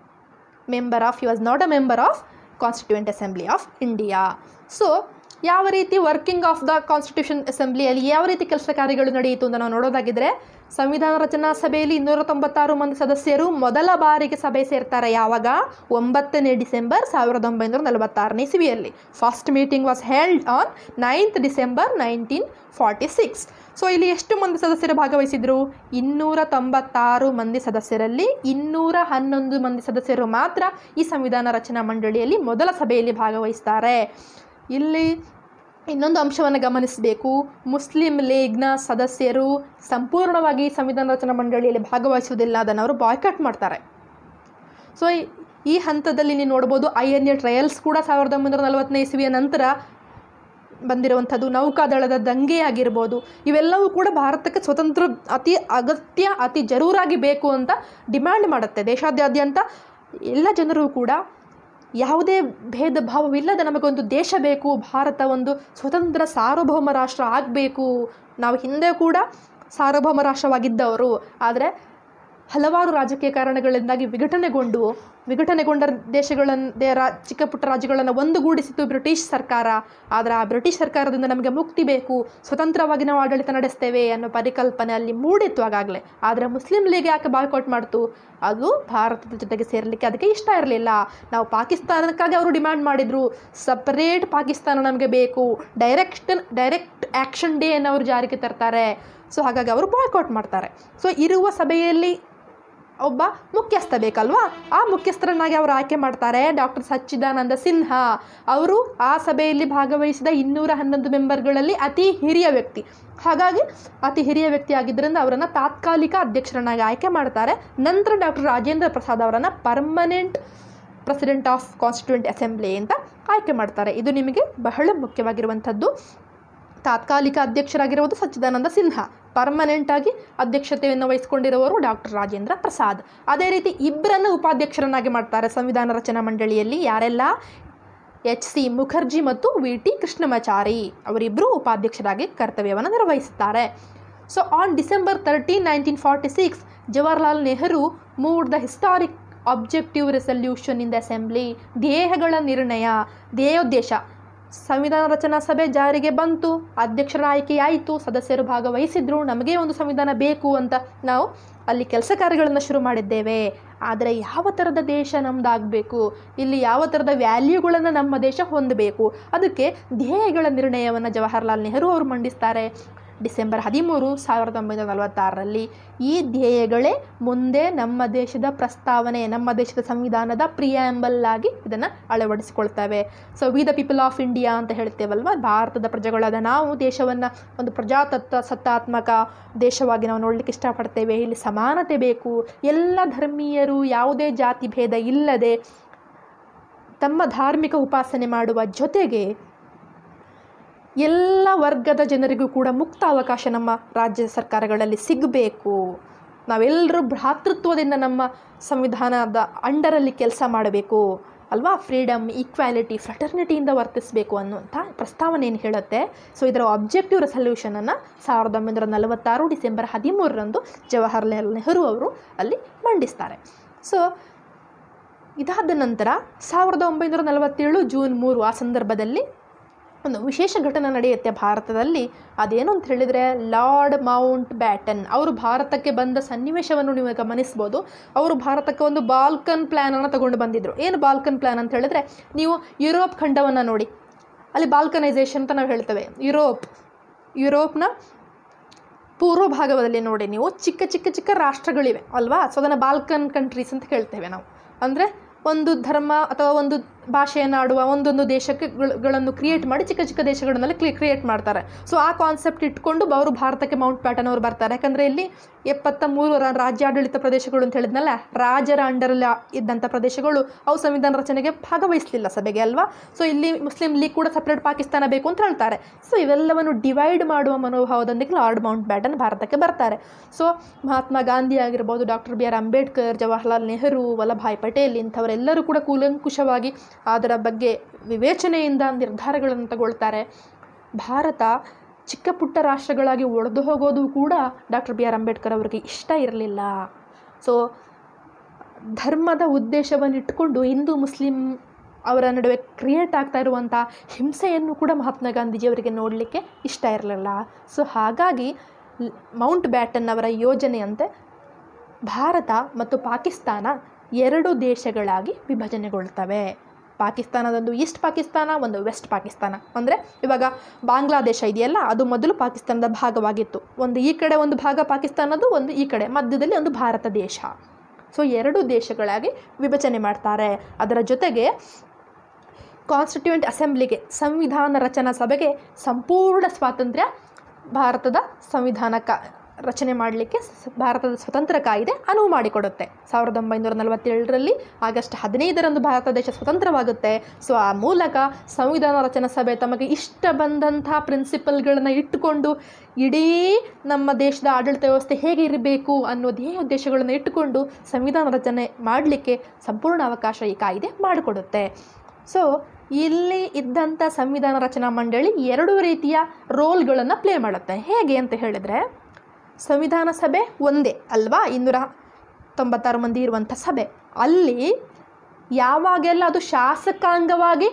member of he was not a member of constituent assembly of India so ಯಾವ ರೀತಿ ವರ್ಕಿಂಗ್ ಆಫ್ ದ ಕಾನ್ಸ್ಟಿಟ್ಯೂಷನ್ ಅಸೆಂಬ್ಲಿಯಲ್ಲಿ ಯಾವ ರೀತಿ ಕೆಲಸ ಕಾರ್ಯಗಳು ನಡೆಯಿತು ಅಂತ ನಾವು ನೋಡೋದಾಗಿದ್ದರೆ ಸಂವಿಧಾನ ರಚನಾ ಸಭೆಯಲ್ಲಿ ಇನ್ನೂರ ತೊಂಬತ್ತಾರು ಮಂದಿ ಸದಸ್ಯರು ಮೊದಲ ಬಾರಿಗೆ ಸಭೆ ಸೇರ್ತಾರೆ ಯಾವಾಗ ಒಂಬತ್ತನೇ ಡಿಸೆಂಬರ್ ಸಾವಿರದ ಒಂಬೈನೂರ ನಲವತ್ತಾರನೇ ಇಸವಿಯಲ್ಲಿ first meeting was held on ninth December nineteen forty six so ಇಲ್ಲಿ ಎಷ್ಟು ಮಂದಿ ಸದಸ್ಯರು ಭಾಗವಹಿಸಿದ್ರು ಇನ್ನೂರ ತೊಂಬತ್ತಾರು ಮಂದಿ ಸದಸ್ಯರಲ್ಲಿ ಇನ್ನೂರ ಹನ್ನೊಂದು ಮಂದಿ ಸದಸ್ಯರು ಮಾತ್ರ ಈ ಸಂವಿಧಾನ ರಚನಾ ಮಂಡಳಿಯಲ್ಲಿ ಮೊದಲ ಸಭೆಯಲ್ಲಿ ಭಾಗವಹಿಸ್ತಾರೆ ಇಲ್ಲಿ ಇನ್ನೊಂದು ಅಂಶವನ್ನು ಗಮನಿಸಬೇಕು ಮುಸ್ಲಿಂ ಲೀಗ್ನ ಸದಸ್ಯರು ಸಂಪೂರ್ಣವಾಗಿ ಸಂವಿಧಾನ ರಚನಾ ಮಂಡಳಿಯಲ್ಲಿ ಭಾಗವಹಿಸುವುದಿಲ್ಲ ಅದನ್ನು ಅವರು ಬಾಯ್ಕಾಟ್ ಮಾಡ್ತಾರೆ ಸೊ ಈ- ಈ ಹಂತದಲ್ಲಿ ನೀವು ನೋಡ್ಬೋದು ಐ ಎನ್ ಎ ಟ್ರಯಲ್ಸ್ ಕೂಡ ಸಾವಿರದ ಒಂಬೈನೂರ ನಲವತ್ತನೇ ಇಸವಿಯ ನಂತರ ಬಂದಿರುವಂಥದ್ದು ನೌಕಾದಳದ ದಂಗೆ ಆಗಿರ್ಬೋದು ಇವೆಲ್ಲವೂ ಕೂಡ ಭಾರತಕ್ಕೆ ಸ್ವತಂತ್ರ ಅತಿ ಅಗತ್ಯ ಅತಿ ಜರೂರಾಗಿ ಬೇಕು ಅಂತ ಡಿಮ್ಯಾಂಡ್ ಮಾಡುತ್ತೆ ದೇಶಾದ್ಯಂತ ಎಲ್ಲ ಜನರು ಕೂಡ ಯಾವುದೇ ಭೇದ ಭಾವವಿಲ್ಲದ ನಮಗೊಂದು ದೇಶ ಬೇಕು ಭಾರತ ಒಂದು ಸ್ವತಂತ್ರ ಸಾರ್ವಭೌಮ ರಾಷ್ಟ್ರ ಆಗಬೇಕು ನಾವು ಹಿಂದೆ ಕೂಡ ಸಾರ್ವಭೌಮ ರಾಷ್ಟ್ರವಾಗಿದ್ದವರು ಆದರೆ ಹಲವಾರು ರಾಜಕೀಯ ಕಾರಣಗಳಿಂದಾಗಿ ವಿಘಟನೆಗೊಂಡು ವಿಘಟನೆಗೊಂಡ ದೇಶಗಳನ್ನು ದೇ ರಾ ಚಿಕ್ಕ ಪುಟ್ಟ ರಾಜ್ಯಗಳನ್ನು ಒಂದುಗೂಡಿಸಿತು ಬ್ರಿಟಿಷ್ ಸರ್ಕಾರ ಆದರೆ ಆ ಬ್ರಿಟಿಷ್ ಸರ್ಕಾರದಿಂದ ನಮಗೆ ಮುಕ್ತಿ ಬೇಕು ಸ್ವತಂತ್ರವಾಗಿ ನಾವು ಆಡಳಿತ ನಡೆಸ್ತೇವೆ ಅನ್ನೋ ಪರಿಕಲ್ಪನೆ ಅಲ್ಲಿ ಮೂಡಿತ್ತು ಆಗಾಗಲೇ ಆದರೆ ಮುಸ್ಲಿಂ ಲೀಗ್ ಯಾಕೆ ಬಾಯ್ಕಾಟ್ ಮಾಡ್ತು ಅದು ಭಾರತದ ಜೊತೆಗೆ ಸೇರಲಿಕ್ಕೆ ಅದಕ್ಕೆ ಇಷ್ಟ ಇರಲಿಲ್ಲ ನಾವು ಪಾಕಿಸ್ತಾನಕ್ಕಾಗಿ ಅವರು ಡಿಮ್ಯಾಂಡ್ ಮಾಡಿದರು ಸಪರೇಟ್ ಪಾಕಿಸ್ತಾನ ನಮಗೆ ಬೇಕು ಡೈರೆಕ್ಟ್ ಡೈರೆಕ್ಟ್ ಆ್ಯಕ್ಷನ್ ಡೇ ಅನ್ನು ಅವರು ಜಾರಿಗೆ ತರ್ತಾರೆ ಸೊ ಹಾಗಾಗಿ ಅವರು ಬಾಯ್ಕಾಟ್ ಮಾಡ್ತಾರೆ ಸೊ ಇರುವ ಸಭೆಯಲ್ಲಿ ಒಬ್ಬ ಮುಖ್ಯಸ್ಥ ಬೇಕಲ್ವಾ ಆ ಮುಖ್ಯಸ್ಥರನ್ನಾಗಿ ಅವರು ಆಯ್ಕೆ ಮಾಡ್ತಾರೆ ಡಾಕ್ಟರ್ ಸಚ್ಚಿದಾನಂದ ಸಿನ್ಹಾ ಅವರು ಆ ಸಭೆಯಲ್ಲಿ ಭಾಗವಹಿಸಿದ ಇನ್ನೂರ ಹನ್ನೊಂದು ಮೆಂಬರ್ಗಳಲ್ಲಿ ಅತಿ ಹಿರಿಯ ವ್ಯಕ್ತಿ ಹಾಗಾಗಿ ಅತಿ ಹಿರಿಯ ವ್ಯಕ್ತಿ ಆಗಿದ್ದರಿಂದ ಅವರನ್ನು ತಾತ್ಕಾಲಿಕ ಅಧ್ಯಕ್ಷರನ್ನಾಗಿ ಆಯ್ಕೆ ಮಾಡ್ತಾರೆ ನಂತರ ಡಾಕ್ಟರ್ ರಾಜೇಂದ್ರ ಪ್ರಸಾದ್ ಅವರನ್ನು permanent president of constituent assembly ಅಂತ ಆಯ್ಕೆ ಮಾಡ್ತಾರೆ ಇದು ನಿಮಗೆ ಬಹಳ ಮುಖ್ಯವಾಗಿರುವಂಥದ್ದು ತಾತ್ಕಾಲಿಕ ಅಧ್ಯಕ್ಷರಾಗಿರುವುದು ಸಚ್ಚಿದಾನಂದ ಸಿನ್ಹಾ ಪರ್ಮನೆಂಟ್ ಆಗಿ ಅಧ್ಯಕ್ಷತೆಯನ್ನು ವಹಿಸಿಕೊಂಡಿರುವವರು ಡಾಕ್ಟರ್ ರಾಜೇಂದ್ರ ಪ್ರಸಾದ್ ಅದೇ ರೀತಿ ಇಬ್ಬರನ್ನು ಉಪಾಧ್ಯಕ್ಷರನ್ನಾಗಿ ಮಾಡ್ತಾರೆ ಸಂವಿಧಾನ ರಚನಾ ಮಂಡಳಿಯಲ್ಲಿ ಯಾರೆಲ್ಲ ಎಚ್ ಸಿ ಮುಖರ್ಜಿ ಮತ್ತು ವಿ ಟಿ ಕೃಷ್ಣಮಾಚಾರಿ ಅವರಿಬ್ಬರು ಉಪಾಧ್ಯಕ್ಷರಾಗಿ ಕರ್ತವ್ಯವನ್ನು ನಿರ್ವಹಿಸುತ್ತಾರೆ so on December thirteen nineteen forty six Jawaharlal Nehru moved the historic objective resolution in the assembly ಧ್ಯೇಯಗಳ ನಿರ್ಣಯ ಧ್ಯೇಯೋದ್ದೇಶ ಸಂವಿಧಾನ ರಚನಾ ಸಭೆ ಜಾರಿಗೆ ಬಂತು ಅಧ್ಯಕ್ಷರ ಆಯ್ಕೆಯಾಯಿತು ಸದಸ್ಯರು ಭಾಗವಹಿಸಿದ್ರು ನಮಗೆ ಒಂದು ಸಂವಿಧಾನ ಬೇಕು ಅಂತ ನಾವು ಅಲ್ಲಿ ಕೆಲಸ ಕಾರ್ಯಗಳನ್ನು ಶುರು ಮಾಡಿದ್ದೇವೆ ಆದರೆ ಯಾವ ಥರದ ದೇಶ ನಮ್ಮದಾಗಬೇಕು ಇಲ್ಲಿ ಯಾವ ಥರದ ವ್ಯಾಲ್ಯೂಗಳನ್ನು ನಮ್ಮ ದೇಶ ಹೊಂದಬೇಕು ಅದಕ್ಕೆ ಧ್ಯೇಯಗಳ ನಿರ್ಣಯವನ್ನು ಜವಾಹರ್ಲಾಲ್ ನೆಹರು ಅವರು ಮಂಡಿಸ್ತಾರೆ ಡಿಸೆಂಬರ್ ಹದಿಮೂರು ಸಾವಿರದ ಒಂಬೈನೂರ ನಲವತ್ತಾರರಲ್ಲಿ ಈ ಧ್ಯೇಯಗಳೇ ಮುಂದೆ ನಮ್ಮ ದೇಶದ ಪ್ರಸ್ತಾವನೆ ನಮ್ಮ ದೇಶದ ಸಂವಿಧಾನದ ಪ್ರಿಯಾಂಬಲ್ ಆಗಿ ಇದನ್ನು ಅಳವಡಿಸಿಕೊಳ್ತವೆ so we the people of India ಅಂತ ಹೇಳ್ತೇವಲ್ವ ಭಾರತದ ಪ್ರಜೆಗಳಾದ ನಾವು ದೇಶವನ್ನು ಒಂದು ಪ್ರಜಾತತ್ವ ಸತ್ತಾತ್ಮಕ ದೇಶವಾಗಿ ನಾವು ನೋಡಲಿಕ್ಕೆ ಇಷ್ಟಪಡ್ತೇವೆ ಇಲ್ಲಿ ಸಮಾನತೆ ಬೇಕು ಎಲ್ಲ ಧರ್ಮೀಯರು ಯಾವುದೇ ಜಾತಿ ಭೇದ ಇಲ್ಲದೆ ತಮ್ಮ ಧಾರ್ಮಿಕ ಉಪಾಸನೆ ಮಾಡುವ ಜೊತೆಗೆ ಎಲ್ಲ ವರ್ಗದ ಜನರಿಗೂ ಕೂಡ ಮುಕ್ತ ಅವಕಾಶ ನಮ್ಮ ರಾಜ್ಯ ಸರ್ಕಾರಗಳಲ್ಲಿ ಸಿಗಬೇಕು ನಾವೆಲ್ಲರೂ ಭ್ರಾತೃತ್ವದಿಂದ ನಮ್ಮ ಸಂವಿಧಾನದ ಅಂಡರಲ್ಲಿ ಕೆಲಸ ಮಾಡಬೇಕು ಅಲ್ವಾ ಫ್ರೀಡಮ್ ಈಕ್ವಾಲಿಟಿ ಫ್ರೆಟರ್ನಿಟಿಯಿಂದ ವರ್ತಿಸಬೇಕು ಅನ್ನುವಂಥ ಪ್ರಸ್ತಾವನೆ ಏನು ಹೇಳುತ್ತೆ ಸೊ ಇದರ ಆಬ್ಜೆಕ್ಟಿವ್ ರೆಸಲ್ಯೂಷನನ್ನು ಸಾವಿರದ ಒಂಬೈನೂರ ನಲವತ್ತಾರು ಡಿಸೆಂಬರ್ ಹದಿಮೂರರಂದು ಜವಾಹರ್ಲಾಲ್ ನೆಹರು ಅವರು ಅಲ್ಲಿ ಮಂಡಿಸ್ತಾರೆ ಸೊ ಇದಾದ ನಂತರ ಸಾವಿರದ ಒಂಬೈನೂರ ನಲವತ್ತೇಳು ಜೂನ್ ಮೂರು ಆ ಸಂದರ್ಭದಲ್ಲಿ ಒಂದು ವಿಶೇಷ ಘಟನೆ ನಡೆಯುತ್ತೆ ಭಾರತದಲ್ಲಿ ಅದೇನು ಅಂತ ಹೇಳಿದರೆ ಲಾರ್ಡ್ ಮೌಂಟ್ ಬ್ಯಾಟನ್ ಅವರು ಭಾರತಕ್ಕೆ ಬಂದ ಸನ್ನಿವೇಶವನ್ನು ನೀವು ಗಮನಿಸ್ಬೋದು ಅವರು ಭಾರತಕ್ಕೆ ಒಂದು ಬಾಲ್ಕನ್ ಪ್ಲ್ಯಾನನ್ನು ತಗೊಂಡು ಬಂದಿದ್ದರು ಏನು ಬಾಲ್ಕನ್ ಪ್ಲ್ಯಾನ್ ಅಂತ ಹೇಳಿದ್ರೆ ನೀವು ಯುರೋಪ್ ಖಂಡವನ್ನು ನೋಡಿ ಅಲ್ಲಿ ಬಾಲ್ಕನೈಸೇಷನ್ ಅಂತ ನಾವು ಹೇಳ್ತೇವೆ ಯುರೋಪ್ ಯುರೋಪ್ನ ಪೂರ್ವ ಭಾಗದಲ್ಲಿ ನೋಡಿ ನೀವು ಚಿಕ್ಕ ಚಿಕ್ಕ ಚಿಕ್ಕ ರಾಷ್ಟ್ರಗಳಿವೆ ಅಲ್ವಾ ಸೊ ಅದನ್ನು ಬಾಲ್ಕನ್ ಕಂಟ್ರೀಸ್ ಅಂತ ಹೇಳ್ತೇವೆ ನಾವು ಅಂದರೆ ಒಂದು ಧರ್ಮ ಅಥವಾ ಒಂದು ಭಾಷೆಯನ್ನು ಆಡುವ ಒಂದೊಂದು ದೇಶಕ್ಕೆ ಗಳು- ಗಳನ್ನು ಕ್ರಿಯೇಟ್ ಮಾಡಿ ಚಿಕ್ಕ ಚಿಕ್ಕ ದೇಶಗಳನ್ನೆಲ್ಲ ಕ್ಲಿ ಕ್ರಿಯೇಟ್ ಮಾಡ್ತಾರೆ ಸೊ ಆ ಕಾನ್ಸೆಪ್ಟ್ ಇಟ್ಕೊಂಡು ಅವರು ಭಾರತಕ್ಕೆ ಮೌಂಟ್ ಪ್ಯಾಟನ್ ಅವರು ಬರ್ತಾರೆ ಯಾಕಂದರೆ ಇಲ್ಲಿ ಎಪ್ಪತ್ತ ಮೂರು ರಾ- ರಾಜ್ಯಾಡಳಿತ ಪ್ರದೇಶಗಳು ಅಂತ ಹೇಳಿದ್ನಲ್ಲ ರಾಜರ ಅಂಡರಲ್ಲಿ ಇದ್ದಂಥ ಪ್ರದೇಶಗಳು ಅವು ಸಂವಿಧಾನ ರಚನೆಗೆ ಭಾಗವಹಿಸಲಿಲ್ಲ ಸಭೆಗೆ ಅಲ್ವಾ ಸೊ ಇಲ್ಲಿ ಮುಸ್ಲಿಂ ಲೀಗ್ ಕೂಡ ಸಪ್ರೇಟ್ ಪಾಕಿಸ್ತಾನ ಬೇಕು ಅಂತ ಹೇಳ್ತಾರೆ ಸೊ ಇವೆಲ್ಲವನ್ನು ಡಿವೈಡ್ ಮಾಡುವ ಮನೋಭಾವದೊಂದಿಗೆ ಲಾರ್ಡ್ ಮೌಂಟ್ ಬ್ಯಾಟನ್ ಭಾರತಕ್ಕೆ ಬರ್ತಾರೆ ಸೊ ಮಹಾತ್ಮ ಗಾಂಧಿ ಆಗಿರ್ಬೋದು doctor B R Ambedkar Jawaharlal Nehru Vallabhbhai Patel ಇಂಥವರೆಲ್ಲರೂ ಕೂಡ ಕೂಲಂಕುಷವಾಗಿ ಅದರ ಬಗ್ಗೆ ವಿವೇಚನೆಯಿಂದ ನಿರ್ಧಾರಗಳನ್ನು ತಗೊಳ್ತಾರೆ ಭಾರತ ಚಿಕ್ಕ ಪುಟ್ಟ ರಾಷ್ಟ್ರಗಳಾಗಿ ಒಡೆದು ಹೋಗೋದು ಕೂಡ ಡಾಕ್ಟರ್ ಬಿ ಆರ್ ಅಂಬೇಡ್ಕರ್ ಅವರಿಗೆ ಇಷ್ಟ ಇರಲಿಲ್ಲ ಸೊ ಧರ್ಮದ ಉದ್ದೇಶವನ್ನು ಇಟ್ಕೊಂಡು ಹಿಂದೂ ಮುಸ್ಲಿಂ ಅವರ ನಡುವೆ ಕ್ರಿಯೇಟ್ ಆಗ್ತಾ ಇರುವಂಥ ಹಿಂಸೆಯನ್ನು ಕೂಡ ಮಹಾತ್ಮ ಗಾಂಧೀಜಿಯವರಿಗೆ ನೋಡಲಿಕ್ಕೆ ಇಷ್ಟ ಇರಲಿಲ್ಲ ಸೊ ಹಾಗಾಗಿ ಲ್- ಮೌಂಟ್ ಬ್ಯಾಟನ್ ಅವರ ಯೋಜನೆಯಂತೆ ಭಾರತ ಮತ್ತು ಪಾಕಿಸ್ತಾನ ಎರಡು ದೇಶಗಳಾಗಿ ವಿಭಜನೆಗೊಳ್ತವೆ ಪಾಕಿಸ್ತಾನದೊಂದು ಈಸ್ಟ್ ಪಾಕಿಸ್ತಾನ ಒಂದು ವೆಸ್ಟ್ ಪಾಕಿಸ್ತಾನ ಅಂದರೆ ಇವಾಗ ಬಾಂಗ್ಲಾದೇಶ ಇದೆಯಲ್ಲ ಅದು ಮೊದಲು ಪಾಕಿಸ್ತಾನದ ಭಾಗವಾಗಿತ್ತು ಒಂದು ಈ ಕಡೆ ಒಂದು ಭಾಗ ಪಾಕಿಸ್ತಾನದ್ದು ಒಂದು ಈ ಕಡೆ ಮಧ್ಯದಲ್ಲಿ ಒಂದು ಭಾರತ ದೇಶ ಸೊ ಎರಡು ದೇಶಗಳಾಗಿ ವಿಭಜನೆ ಮಾಡ್ತಾರೆ ಅದರ ಜೊತೆಗೆ ಕಾನ್ಸ್ಟಿಟ್ಯೂಯೆಂಟ್ ಅಸೆಂಬ್ಲಿಗೆ ಸಂವಿಧಾನ ರಚನಾ ಸಭೆಗೆ ಸಂಪೂರ್ಣ ಸ್ವಾತಂತ್ರ್ಯ ಭಾರತದ ಸಂವಿಧಾನ ಕ ರಚನೆ ಮಾಡಲಿಕ್ಕೆ ಸ- ಭಾರತದ ಸ್ವತಂತ್ರ ಕಾಯ್ದೆ ಅನುವು ಮಾಡಿಕೊಡುತ್ತೆ ಸಾವಿರದ ಒಂಬೈನೂರ ನಲವತ್ತೇಳರಲ್ಲಿ ಆಗಸ್ಟ್ ಹದಿನೈದರಂದು ಭಾರತ ದೇಶ ಸ್ವತಂತ್ರವಾಗುತ್ತೆ ಸೊ ಆ ಮೂಲಕ ಸಂವಿಧಾನ ರಚನಾ ಸಭೆ ತಮಗೆ ಇಷ್ಟ ಬಂದಂಥ ಪ್ರಿನ್ಸಿಪಲ್ಗಳನ್ನು ಇಟ್ಟುಕೊಂಡು ಇಡೀ ನಮ್ಮ ದೇಶದ ಆಡಳಿತ ವ್ಯವಸ್ಥೆ ಹೇಗೆ ಇರಬೇಕು ಅನ್ನೋ ಧ್ಯೇಯ ಉದ್ದೇಶಗಳನ್ನು ಇಟ್ಟುಕೊಂಡು ಸಂವಿಧಾನ ರಚನೆ ಮಾಡಲಿಕ್ಕೆ ಸಂಪೂರ್ಣ ಅವಕಾಶ ಈ ಕಾಯ್ದೆ ಮಾಡಿಕೊಡುತ್ತೆ ಸೊ ಇಲ್ಲಿ ಇದ್ದಂಥ ಸಂವಿಧಾನ ರಚನಾ ಮಂಡಳಿ ಎರಡು ರೀತಿಯ ರೋಲ್ಗಳನ್ನು ಪ್ಲೇ ಮಾಡುತ್ತೆ ಹೇಗೆ ಅಂತ ಹೇಳಿದರೆ ಸಂವಿಧಾನ ಸಭೆ ಒಂದೇ ಅಲ್ವಾ ಇನ್ನೂರ ತೊಂಬತ್ತಾರು ಮಂದಿ ಇರುವಂಥ ಸಭೆ ಅಲ್ಲಿ ಯಾವಾಗೆಲ್ಲ ಅದು ಶಾಸಕಾಂಗವಾಗಿ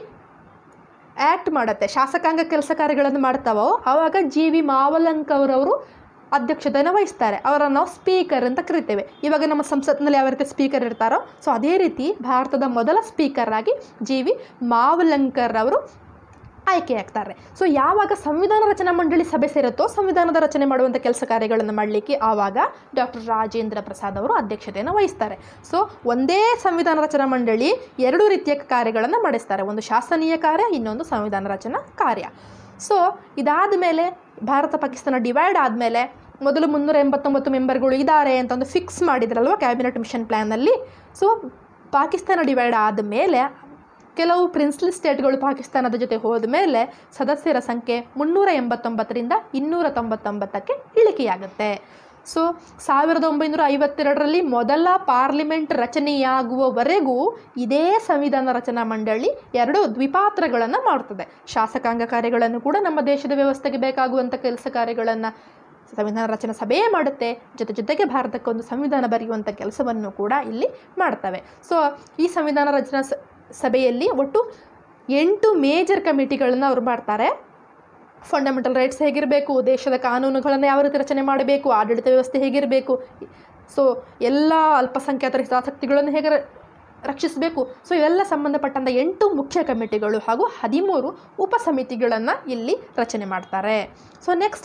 ಆ್ಯಕ್ಟ್ ಮಾಡುತ್ತೆ ಶಾಸಕಾಂಗ ಕೆಲಸ ಕಾರ್ಯಗಳನ್ನು ಮಾಡ್ತಾವೋ ಆವಾಗ ಜಿ ವಿ ಮಾವಲಂಕವ್ರವರು ಅಧ್ಯಕ್ಷತೆಯನ್ನು ವಹಿಸ್ತಾರೆ ಅವರನ್ನು ನಾವು ಸ್ಪೀಕರ್ ಅಂತ ಕರಿತೇವೆ ಇವಾಗ ನಮ್ಮ ಸಂಸತ್ನಲ್ಲಿ ಯಾವ ರೀತಿ ಸ್ಪೀಕರ್ ಇರ್ತಾರೋ ಸೊ ಅದೇ ರೀತಿ ಭಾರತದ ಮೊದಲ ಸ್ಪೀಕರ್ ಆಗಿ ಜಿ ವಿ ಮಾವಲಂಕರ್ ಅವರು ಆಯ್ಕೆಯಾಗ್ತಾರೆ ಸೊ ಯಾವಾಗ ಸಂವಿಧಾನ ರಚನಾ ಮಂಡಳಿ ಸಭೆ ಸೇರುತ್ತೋ ಸಂವಿಧಾನದ ರಚನೆ ಮಾಡುವಂಥ ಕೆಲಸ ಕಾರ್ಯಗಳನ್ನು ಮಾಡಲಿಕ್ಕೆ ಆವಾಗ ಡಾಕ್ಟರ್ ರಾಜೇಂದ್ರ ಪ್ರಸಾದ್ ಅವರು ಅಧ್ಯಕ್ಷತೆಯನ್ನು ವಹಿಸ್ತಾರೆ ಸೊ ಒಂದೇ ಸಂವಿಧಾನ ರಚನಾ ಮಂಡಳಿ ಎರಡು ರೀತಿಯ ಕಾರ್ಯಗಳನ್ನು ಮಾಡಿಸ್ತಾರೆ ಒಂದು ಶಾಸನೀಯ ಕಾರ್ಯ ಇನ್ನೊಂದು ಸಂವಿಧಾನ ರಚನಾ ಕಾರ್ಯ ಸೊ ಇದಾದ ಮೇಲೆ ಭಾರತ ಪಾಕಿಸ್ತಾನ ಡಿವೈಡ್ ಆದಮೇಲೆ ಮೊದಲು ಮುನ್ನೂರ ಎಂಬತ್ತೊಂಬತ್ತು ಮೆಂಬರ್ಗಳು ಇದ್ದಾರೆ ಅಂತ ಒಂದು ಫಿಕ್ಸ್ ಮಾಡಿದ್ರಲ್ವ ಕ್ಯಾಬಿನೆಟ್ ಮಿಷನ್ ಪ್ಲ್ಯಾನಲ್ಲಿ ಸೊ ಪಾಕಿಸ್ತಾನ ಡಿವೈಡ್ ಆದಮೇಲೆ ಕೆಲವು ಪ್ರಿನ್ಸ್ಲಿ ಸ್ಟೇಟ್ಗಳು ಪಾಕಿಸ್ತಾನದ ಜೊತೆ ಹೋದ ಮೇಲೆ ಸದಸ್ಯರ ಸಂಖ್ಯೆ ಮುನ್ನೂರ ಎಂಬತ್ತೊಂಬತ್ತರಿಂದ ಇನ್ನೂರ ತೊಂಬತ್ತೊಂಬತ್ತಕ್ಕೆ ಇಳಿಕೆಯಾಗುತ್ತೆ ಸೊ ಸಾವಿರದ ಒಂಬೈನೂರ ಐವತ್ತೆರಡರಲ್ಲಿ ಮೊದಲ ಪಾರ್ಲಿಮೆಂಟ್ ರಚನೆಯಾಗುವವರೆಗೂ ಇದೇ ಸಂವಿಧಾನ ರಚನಾ ಮಂಡಳಿ ಎರಡು ದ್ವಿಪಾತ್ರಗಳನ್ನು ಮಾಡುತ್ತದೆ ಶಾಸಕಾಂಗ ಕಾರ್ಯಗಳನ್ನು ಕೂಡ ನಮ್ಮ ದೇಶದ ವ್ಯವಸ್ಥೆಗೆ ಬೇಕಾಗುವಂಥ ಕೆಲಸ ಕಾರ್ಯಗಳನ್ನು ಸಂವಿಧಾನ ರಚನಾ ಸಭೆಯೇ ಮಾಡುತ್ತೆ ಜೊತೆ ಜೊತೆಗೆ ಭಾರತಕ್ಕೆ ಒಂದು ಸಂವಿಧಾನ ಬರೆಯುವಂಥ ಕೆಲಸವನ್ನು ಕೂಡ ಇಲ್ಲಿ ಮಾಡ್ತವೆ ಸೊ ಈ ಸಂವಿಧಾನ ರಚನಾ ಸ- ಸಭೆಯಲ್ಲಿ ಒಟ್ಟು ಎಂಟು ಮೇಜರ್ ಕಮಿಟಿಗಳನ್ನು ಅವರು ಮಾಡ್ತಾರೆ ಫಂಡಮೆಂಟಲ್ ರೈಟ್ಸ್ ಹೇಗಿರಬೇಕು ದೇಶದ ಕಾನೂನುಗಳನ್ನು ಯಾವ ರೀತಿ ರಚನೆ ಮಾಡಬೇಕು ಆಡಳಿತ ವ್ಯವಸ್ಥೆ ಹೇಗಿರಬೇಕು ಸೊ ಎಲ್ಲ ಅಲ್ಪಸಂಖ್ಯಾತರ ಹಿತಾಸಕ್ತಿಗಳನ್ನು ಹೇಗೆ ರ- ರಕ್ಷಿಸಬೇಕು ಸೊ ಇವೆಲ್ಲ ಸಂಬಂಧಪಟ್ಟಂಥ ಎಂಟು ಮುಖ್ಯ ಕಮಿಟಿಗಳು ಹಾಗೂ ಹದಿಮೂರು ಉಪಸಮಿತಿಗಳನ್ನು ಇಲ್ಲಿ ರಚನೆ ಮಾಡ್ತಾರೆ ಸೊ ನೆಕ್ಸ್ಟ್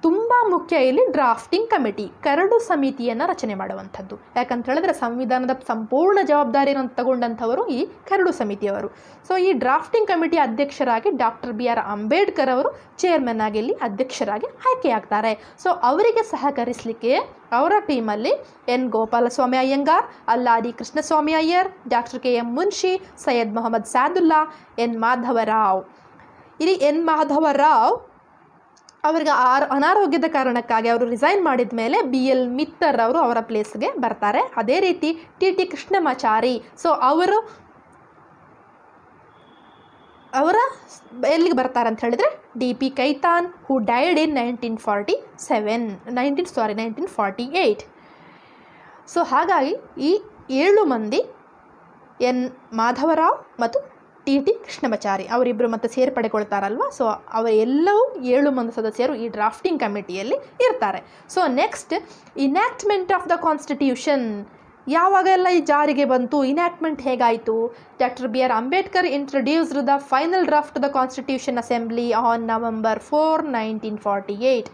ತುಂಬ ಮುಖ್ಯ ಇಲ್ಲಿ ಡ್ರಾಫ್ಟಿಂಗ್ ಕಮಿಟಿ ಕರಡು ಸಮಿತಿಯನ್ನು ರಚನೆ ಮಾಡುವಂಥದ್ದು ಯಾಕಂತ ಹೇಳಿದ್ರೆ ಸಂವಿಧಾನದ ಸಂಪೂರ್ಣ ಜವಾಬ್ದಾರಿಯನ್ನು ತಗೊಂಡಂಥವರು ಈ ಕರಡು ಸಮಿತಿಯವರು ಸೊ ಈ ಡ್ರಾಫ್ಟಿಂಗ್ ಕಮಿಟಿ ಅಧ್ಯಕ್ಷರಾಗಿ ಡಾಕ್ಟರ್ ಬಿ ಆರ್ ಅಂಬೇಡ್ಕರ್ ಅವರು ಚೇರ್ಮನ್ ಆಗಿ ಇಲ್ಲಿ ಅಧ್ಯಕ್ಷರಾಗಿ ಆಯ್ಕೆಯಾಗ್ತಾರೆ ಸೊ ಅವರಿಗೆ ಸಹಕರಿಸಲಿಕ್ಕೆ ಅವರ ಟೀಮಲ್ಲಿ N Gopalaswami Ayyangar Alladi Krishnaswami Iyer doctor K M Munshi Syed Mohammad Saadulla N Madhavrao ಇಲ್ಲಿ ಎನ್ ಮಾಧವರಾವ್ ಅವರಿಗೆ ಆರ್ ಅನಾರೋಗ್ಯದ ಕಾರಣಕ್ಕಾಗಿ ಅವರು ರಿಸೈನ್ ಮಾಡಿದ ಮೇಲೆ ಬಿ ಎಲ್ ಮಿತ್ತರ್ ಅವರು ಅವರ ಪ್ಲೇಸ್ಗೆ ಬರ್ತಾರೆ ಅದೇ ರೀತಿ ಟಿ ಟಿ ಕೃಷ್ಣಮಾಚಾರಿ ಸೊ ಅವರು ಅವರ ಎಲ್ಲಿಗೆ ಬರ್ತಾರೆ ಅಂತ ಹೇಳಿದರೆ D P Khaitan who died in nineteen forty seven nineteen sorry nineteen forty eight so ಹಾಗಾಗಿ ಈ ಏಳು ಮಂದಿ ಎನ್ ಮಾಧವರಾವ್ ಮತ್ತು ಟಿ ಟಿ ಕೃಷ್ಣಮಾಚಾರಿ ಅವರಿಬ್ಬರು ಮತ್ತೆ ಸೇರ್ಪಡೆಗೊಳ್ತಾರಲ್ವ ಸೊ ಅವರೆಲ್ಲವೂ ಏಳು ಮಂದಿ ಸದಸ್ಯರು ಈ ಡ್ರಾಫ್ಟಿಂಗ್ ಕಮಿಟಿಯಲ್ಲಿ ಇರ್ತಾರೆ so next enactment of the constitution ಯಾವಾಗೆಲ್ಲ ಈ ಜಾರಿಗೆ ಬಂತು ಇನ್ಯಾಕ್ಟ್ಮೆಂಟ್ ಹೇಗಾಯಿತು doctor B R Ambedkar introduced the final draft the constitution assembly on November four nineteen forty eight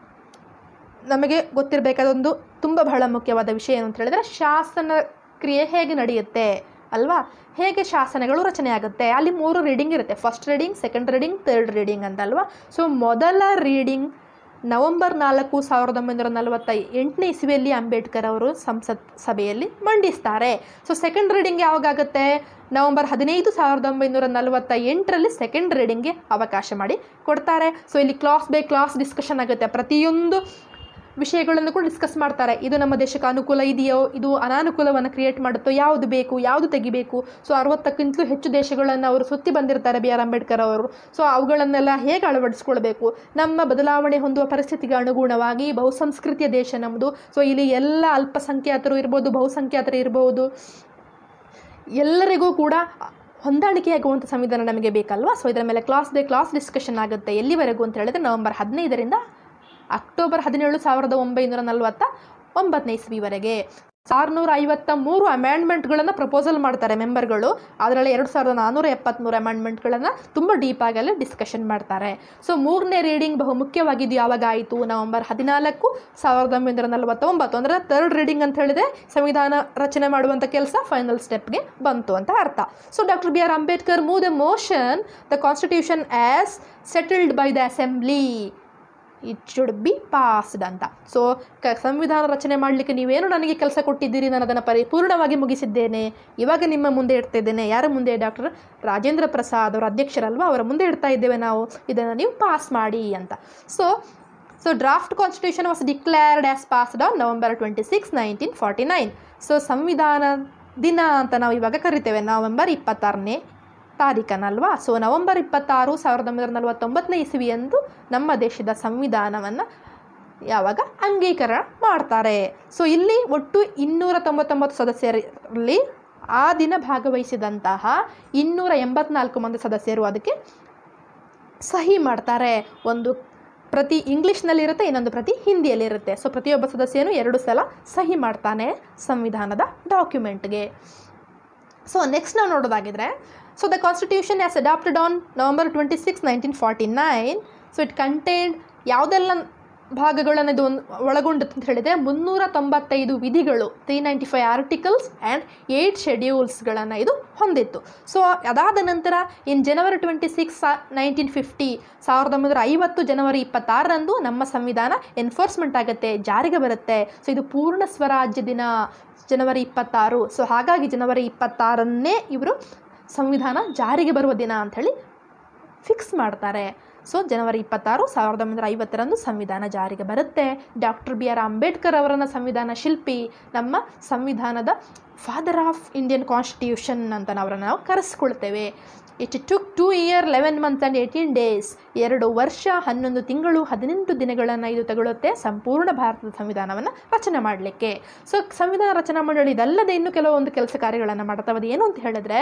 ನಮಗೆ ಗೊತ್ತಿರಬೇಕಾದೊಂದು ತುಂಬ ಬಹಳ ಮುಖ್ಯವಾದ ವಿಷಯ ಏನು ಅಂತ ಹೇಳಿದ್ರೆ ಶಾಸನ ಕ್ರಿಯೆ ಹೇಗೆ ನಡೆಯುತ್ತೆ ಅಲ್ವಾ ಹೇಗೆ ಶಾಸನಗಳು ರಚನೆ ಆಗುತ್ತೆ ಅಲ್ಲಿ ಮೂರು ರೀಡಿಂಗ್ ಇರುತ್ತೆ first reading second reading third reading ಅಂತ ಅಲ್ವಾ ಸೊ ಮೊದಲ ರೀಡಿಂಗ್ ನವೆಂಬರ್ ನಾಲ್ಕು ಸಾವಿರದ ಒಂಬೈನೂರ ನಲವತ್ತ ಎಂಟನೇ ಇಸ್ವಿಯಲ್ಲಿ ಅಂಬೇಡ್ಕರ್ ಅವರು ಸಂಸತ್ ಸಭೆಯಲ್ಲಿ ಮಂಡಿಸ್ತಾರೆ ಸೊ ಸೆಕೆಂಡ್ ರೀಡಿಂಗ್ ಯಾವಾಗುತ್ತೆ ನವೆಂಬರ್ ಹದಿನೈದು ಸಾವಿರದ ಒಂಬೈನೂರ ನಲವತ್ತ ಎಂಟರಲ್ಲಿ ಸೆಕೆಂಡ್ ರೀಡಿಂಗ್ಗೆ ಅವಕಾಶ ಮಾಡಿ ಕೊಡ್ತಾರೆ ಸೊ ಇಲ್ಲಿ ಕ್ಲಾಸ್ ಬೈ ಕ್ಲಾಸ್ ಡಿಸ್ಕಷನ್ ಆಗುತ್ತೆ ಪ್ರತಿಯೊಂದು ವಿಷಯಗಳನ್ನು ಕೂಡ ಡಿಸ್ಕಸ್ ಮಾಡ್ತಾರೆ ಇದು ನಮ್ಮ ದೇಶಕ್ಕೆ ಅನುಕೂಲ ಇದೆಯೋ ಇದು ಅನಾನುಕೂಲವನ್ನು ಕ್ರಿಯೇಟ್ ಮಾಡುತ್ತೋ ಯಾವುದು ಬೇಕು ಯಾವುದು ತೆಗಿಬೇಕು ಸೊ ಅರವತ್ತಕ್ಕಿಂತಲೂ ಹೆಚ್ಚು ದೇಶಗಳನ್ನು ಅವರು ಸುತ್ತಿ ಬಂದಿರ್ತಾರೆ ಬಿ ಆರ್ ಅಂಬೇಡ್ಕರ್ ಅವರು ಸೊ ಅವುಗಳನ್ನೆಲ್ಲ ಹೇಗೆ ಅಳವಡಿಸ್ಕೊಳ್ಬೇಕು ನಮ್ಮ ಬದಲಾವಣೆ ಹೊಂದುವ ಪರಿಸ್ಥಿತಿಗೆ ಅನುಗುಣವಾಗಿ ಬಹುಸಂಸ್ಕೃತಿಯ ದೇಶ ನಮ್ಮದು ಸೊ ಇಲ್ಲಿ ಎಲ್ಲ ಅಲ್ಪಸಂಖ್ಯಾತರು ಇರ್ಬೋದು ಬಹುಸಂಖ್ಯಾತರು ಇರ್ಬೋದು ಎಲ್ಲರಿಗೂ ಕೂಡ ಹೊಂದಾಣಿಕೆಯಾಗುವಂಥ ಸಂವಿಧಾನ ನಮಗೆ ಬೇಕಲ್ವಾ ಸೊ ಇದರ ಮೇಲೆ ಕ್ಲಾಸ್ ಬೈ ಕ್ಲಾಸ್ ಡಿಸ್ಕಷನ್ ಆಗುತ್ತೆ ಎಲ್ಲಿವರೆಗೂ ಅಂತ ಹೇಳಿದ್ರೆ ನವೆಂಬರ್ ಹದಿನೈದರಿಂದ ಅಕ್ಟೋಬರ್ ಹದಿನೇಳು ಸಾವಿರದ ಒಂಬೈನೂರ ನಲವತ್ತ ಒಂಬತ್ತನೇ ಇಸ್ವಿವರೆಗೆ ಆರುನೂರ ಐವತ್ತ ಮೂರು ಅಮ್ಯಾಂಡ್ಮೆಂಟ್ಗಳನ್ನು ಪ್ರಪೋಸಲ್ ಮಾಡ್ತಾರೆ ಮೆಂಬರ್ಗಳು ಅದರಲ್ಲಿ ಎರಡು ಸಾವಿರದ ನಾನ್ನೂರ ಎಪ್ಪತ್ತ್ಮೂರು ಅಮ್ಯಾಂಡ್ಮೆಂಟ್ಗಳನ್ನು ತುಂಬ ಡೀಪಾಗಿ ಅಲ್ಲಿ ಡಿಸ್ಕಷನ್ ಮಾಡ್ತಾರೆ ಸೊ ಮೂರನೇ ರೀಡಿಂಗ್ ಬಹು ಮುಖ್ಯವಾಗಿದ್ದು ಯಾವಾಗ ಆಯಿತು ನವೆಂಬರ್ ಹದಿನಾಲ್ಕು ಸಾವಿರದ ಒಂಬೈನೂರ ನಲವತ್ತೊಂಬತ್ತು ಅಂದರೆ ಥರ್ಡ್ ರೀಡಿಂಗ್ ಅಂತ ಹೇಳಿದ್ರೆ ಸಂವಿಧಾನ ರಚನೆ ಮಾಡುವಂಥ ಕೆಲಸ ಫೈನಲ್ ಸ್ಟೆಪ್ಗೆ ಬಂತು ಅಂತ ಅರ್ಥ so doctor B R Ambedkar moved the motion the constitution as settled by the assembly it should be passed ಅಂತ ಸೊ ಕ ಸಂವಿಧಾನ ರಚನೆ ಮಾಡಲಿಕ್ಕೆ ನೀವೇನು ನನಗೆ ಕೆಲಸ ಕೊಟ್ಟಿದ್ದೀರಿ ನಾನು ಅದನ್ನು ಪರಿಪೂರ್ಣವಾಗಿ ಮುಗಿಸಿದ್ದೇನೆ ಇವಾಗ ನಿಮ್ಮ ಮುಂದೆ ಇಡ್ತಾ ಇದ್ದೇನೆ ಯಾರ ಮುಂದೆ ಡಾಕ್ಟರ್ ರಾಜೇಂದ್ರ ಪ್ರಸಾದ್ ಅವರ ಅಧ್ಯಕ್ಷರಲ್ವಾ ಅವರ ಮುಂದೆ ಇಡ್ತಾ ಇದ್ದೇವೆ ನಾವು ಇದನ್ನು ನೀವು ಪಾಸ್ ಮಾಡಿ ಅಂತ so so draft constitution was declared as passed on November twenty six nineteen forty nine so ಸಂವಿಧಾನ ದಿನ ಅಂತ ನಾವು ಇವಾಗ ಕರಿತೇವೆ ನವಂಬರ್ ಇಪ್ಪತ್ತಾರನೇ ತಾರೀಕನಲ್ವಾ ಸೊ ನವಂಬರ್ ಇಪ್ಪತ್ತಾರು ಸಾವಿರದ ಒಂಬೈನೂರ ನಲವತ್ತೊಂಬತ್ತನೇ ಇಸವಿಯಂದು ನಮ್ಮ ದೇಶದ ಸಂವಿಧಾನವನ್ನು ಯಾವಾಗ ಅಂಗೀಕರಣ ಮಾಡ್ತಾರೆ ಸೊ ಇಲ್ಲಿ ಒಟ್ಟು ಇನ್ನೂರ ತೊಂಬತ್ತೊಂಬತ್ತು ಸದಸ್ಯರಲ್ಲಿ ಆ ದಿನ ಭಾಗವಹಿಸಿದಂತಹ ಇನ್ನೂರ ಎಂಬತ್ನಾಲ್ಕು ಮಂದಿ ಸದಸ್ಯರು ಅದಕ್ಕೆ ಸಹಿ ಮಾಡ್ತಾರೆ ಒಂದು ಪ್ರತಿ ಇಂಗ್ಲೀಷ್ನಲ್ಲಿರುತ್ತೆ ಇನ್ನೊಂದು ಪ್ರತಿ ಹಿಂದಿಯಲ್ಲಿರುತ್ತೆ ಸೊ ಪ್ರತಿಯೊಬ್ಬ ಸದಸ್ಯನು ಎರಡು ಸಲ ಸಹಿ ಮಾಡ್ತಾನೆ ಸಂವಿಧಾನದ ಡಾಕ್ಯುಮೆಂಟ್ಗೆ ಸೊ ನೆಕ್ಸ್ಟ್ ನಾವು ನೋಡೋದಾಗಿದ್ರೆ so the constitution as adopted on November twenty six nineteen forty nine so it contained ಯಾವುದೆಲ್ಲ ಭಾಗಗಳನ್ನು ಇದು ಒಂದು ಒಳಗೊಂಡಿತ್ತು ಅಂತ ಹೇಳಿದರೆ ಮುನ್ನೂರ ತೊಂಬತ್ತೈದು ವಿಧಿಗಳು three ninety five articles and eight ಶೆಡ್ಯೂಲ್ಸ್ಗಳನ್ನು ಇದು ಹೊಂದಿತ್ತು ಸೊ ಅದಾದ ನಂತರ in January twenty six nineteen fifty ಸಾವಿರದ ಒಂಬೈನೂರ ಐವತ್ತು ಜನವರಿ ಇಪ್ಪತ್ತಾರರಂದು ನಮ್ಮ ಸಂವಿಧಾನ ಎನ್ಫೋರ್ಸ್ಮೆಂಟ್ ಆಗುತ್ತೆ ಜಾರಿಗೆ ಬರುತ್ತೆ ಸೊ ಇದು ಪೂರ್ಣ ಸ್ವರಾಜ್ಯ ದಿನ ಜನವರಿ ಇಪ್ಪತ್ತಾರು ಸೊ ಹಾಗಾಗಿ ಜನವರಿ ಇಪ್ಪತ್ತಾರನ್ನೇ ಇವರು ಸಂವಿಧಾನ ಜಾರಿಗೆ ಬರುವ ದಿನ ಅಂಥೇಳಿ ಫಿಕ್ಸ್ ಮಾಡ್ತಾರೆ ಸೊ ಜನವರಿ ಇಪ್ಪತ್ತಾರು ಸಾವಿರದ ಒಂಬೈನೂರ ಐವತ್ತರಂದು ಸಂವಿಧಾನ ಜಾರಿಗೆ ಬರುತ್ತೆ ಡಾಕ್ಟರ್ ಬಿ ಆರ್ ಅಂಬೇಡ್ಕರ್ ಅವರನ್ನು ಸಂವಿಧಾನ ಶಿಲ್ಪಿ ನಮ್ಮ ಸಂವಿಧಾನದ ಫಾದರ್ ಆಫ್ ಇಂಡಿಯನ್ ಕಾನ್ಸ್ಟಿಟ್ಯೂಷನ್ ಅಂತ ನಾವು ಅವರನ್ನು ನಾವು ಕರೆಸ್ಕೊಳ್ತೇವೆ it took two year eleven month and eighteen days ಎರಡು ವರ್ಷ ಹನ್ನೊಂದು ತಿಂಗಳು ಹದಿನೆಂಟು ದಿನಗಳನ್ನು ಇದು ತಗೊಳ್ಳುತ್ತೆ ಸಂಪೂರ್ಣ ಭಾರತದ ಸಂವಿಧಾನವನ್ನು ರಚನೆ ಮಾಡಲಿಕ್ಕೆ ಸೊ ಸಂವಿಧಾನ ರಚನಾ ಮಂಡಳಿ ಇದಲ್ಲದೆ ಇನ್ನೂ ಕೆಲವೊಂದು ಕೆಲಸ ಕಾರ್ಯಗಳನ್ನು ಮಾಡ್ತಾವೆ ಅದು ಏನು ಅಂತ ಹೇಳಿದ್ರೆ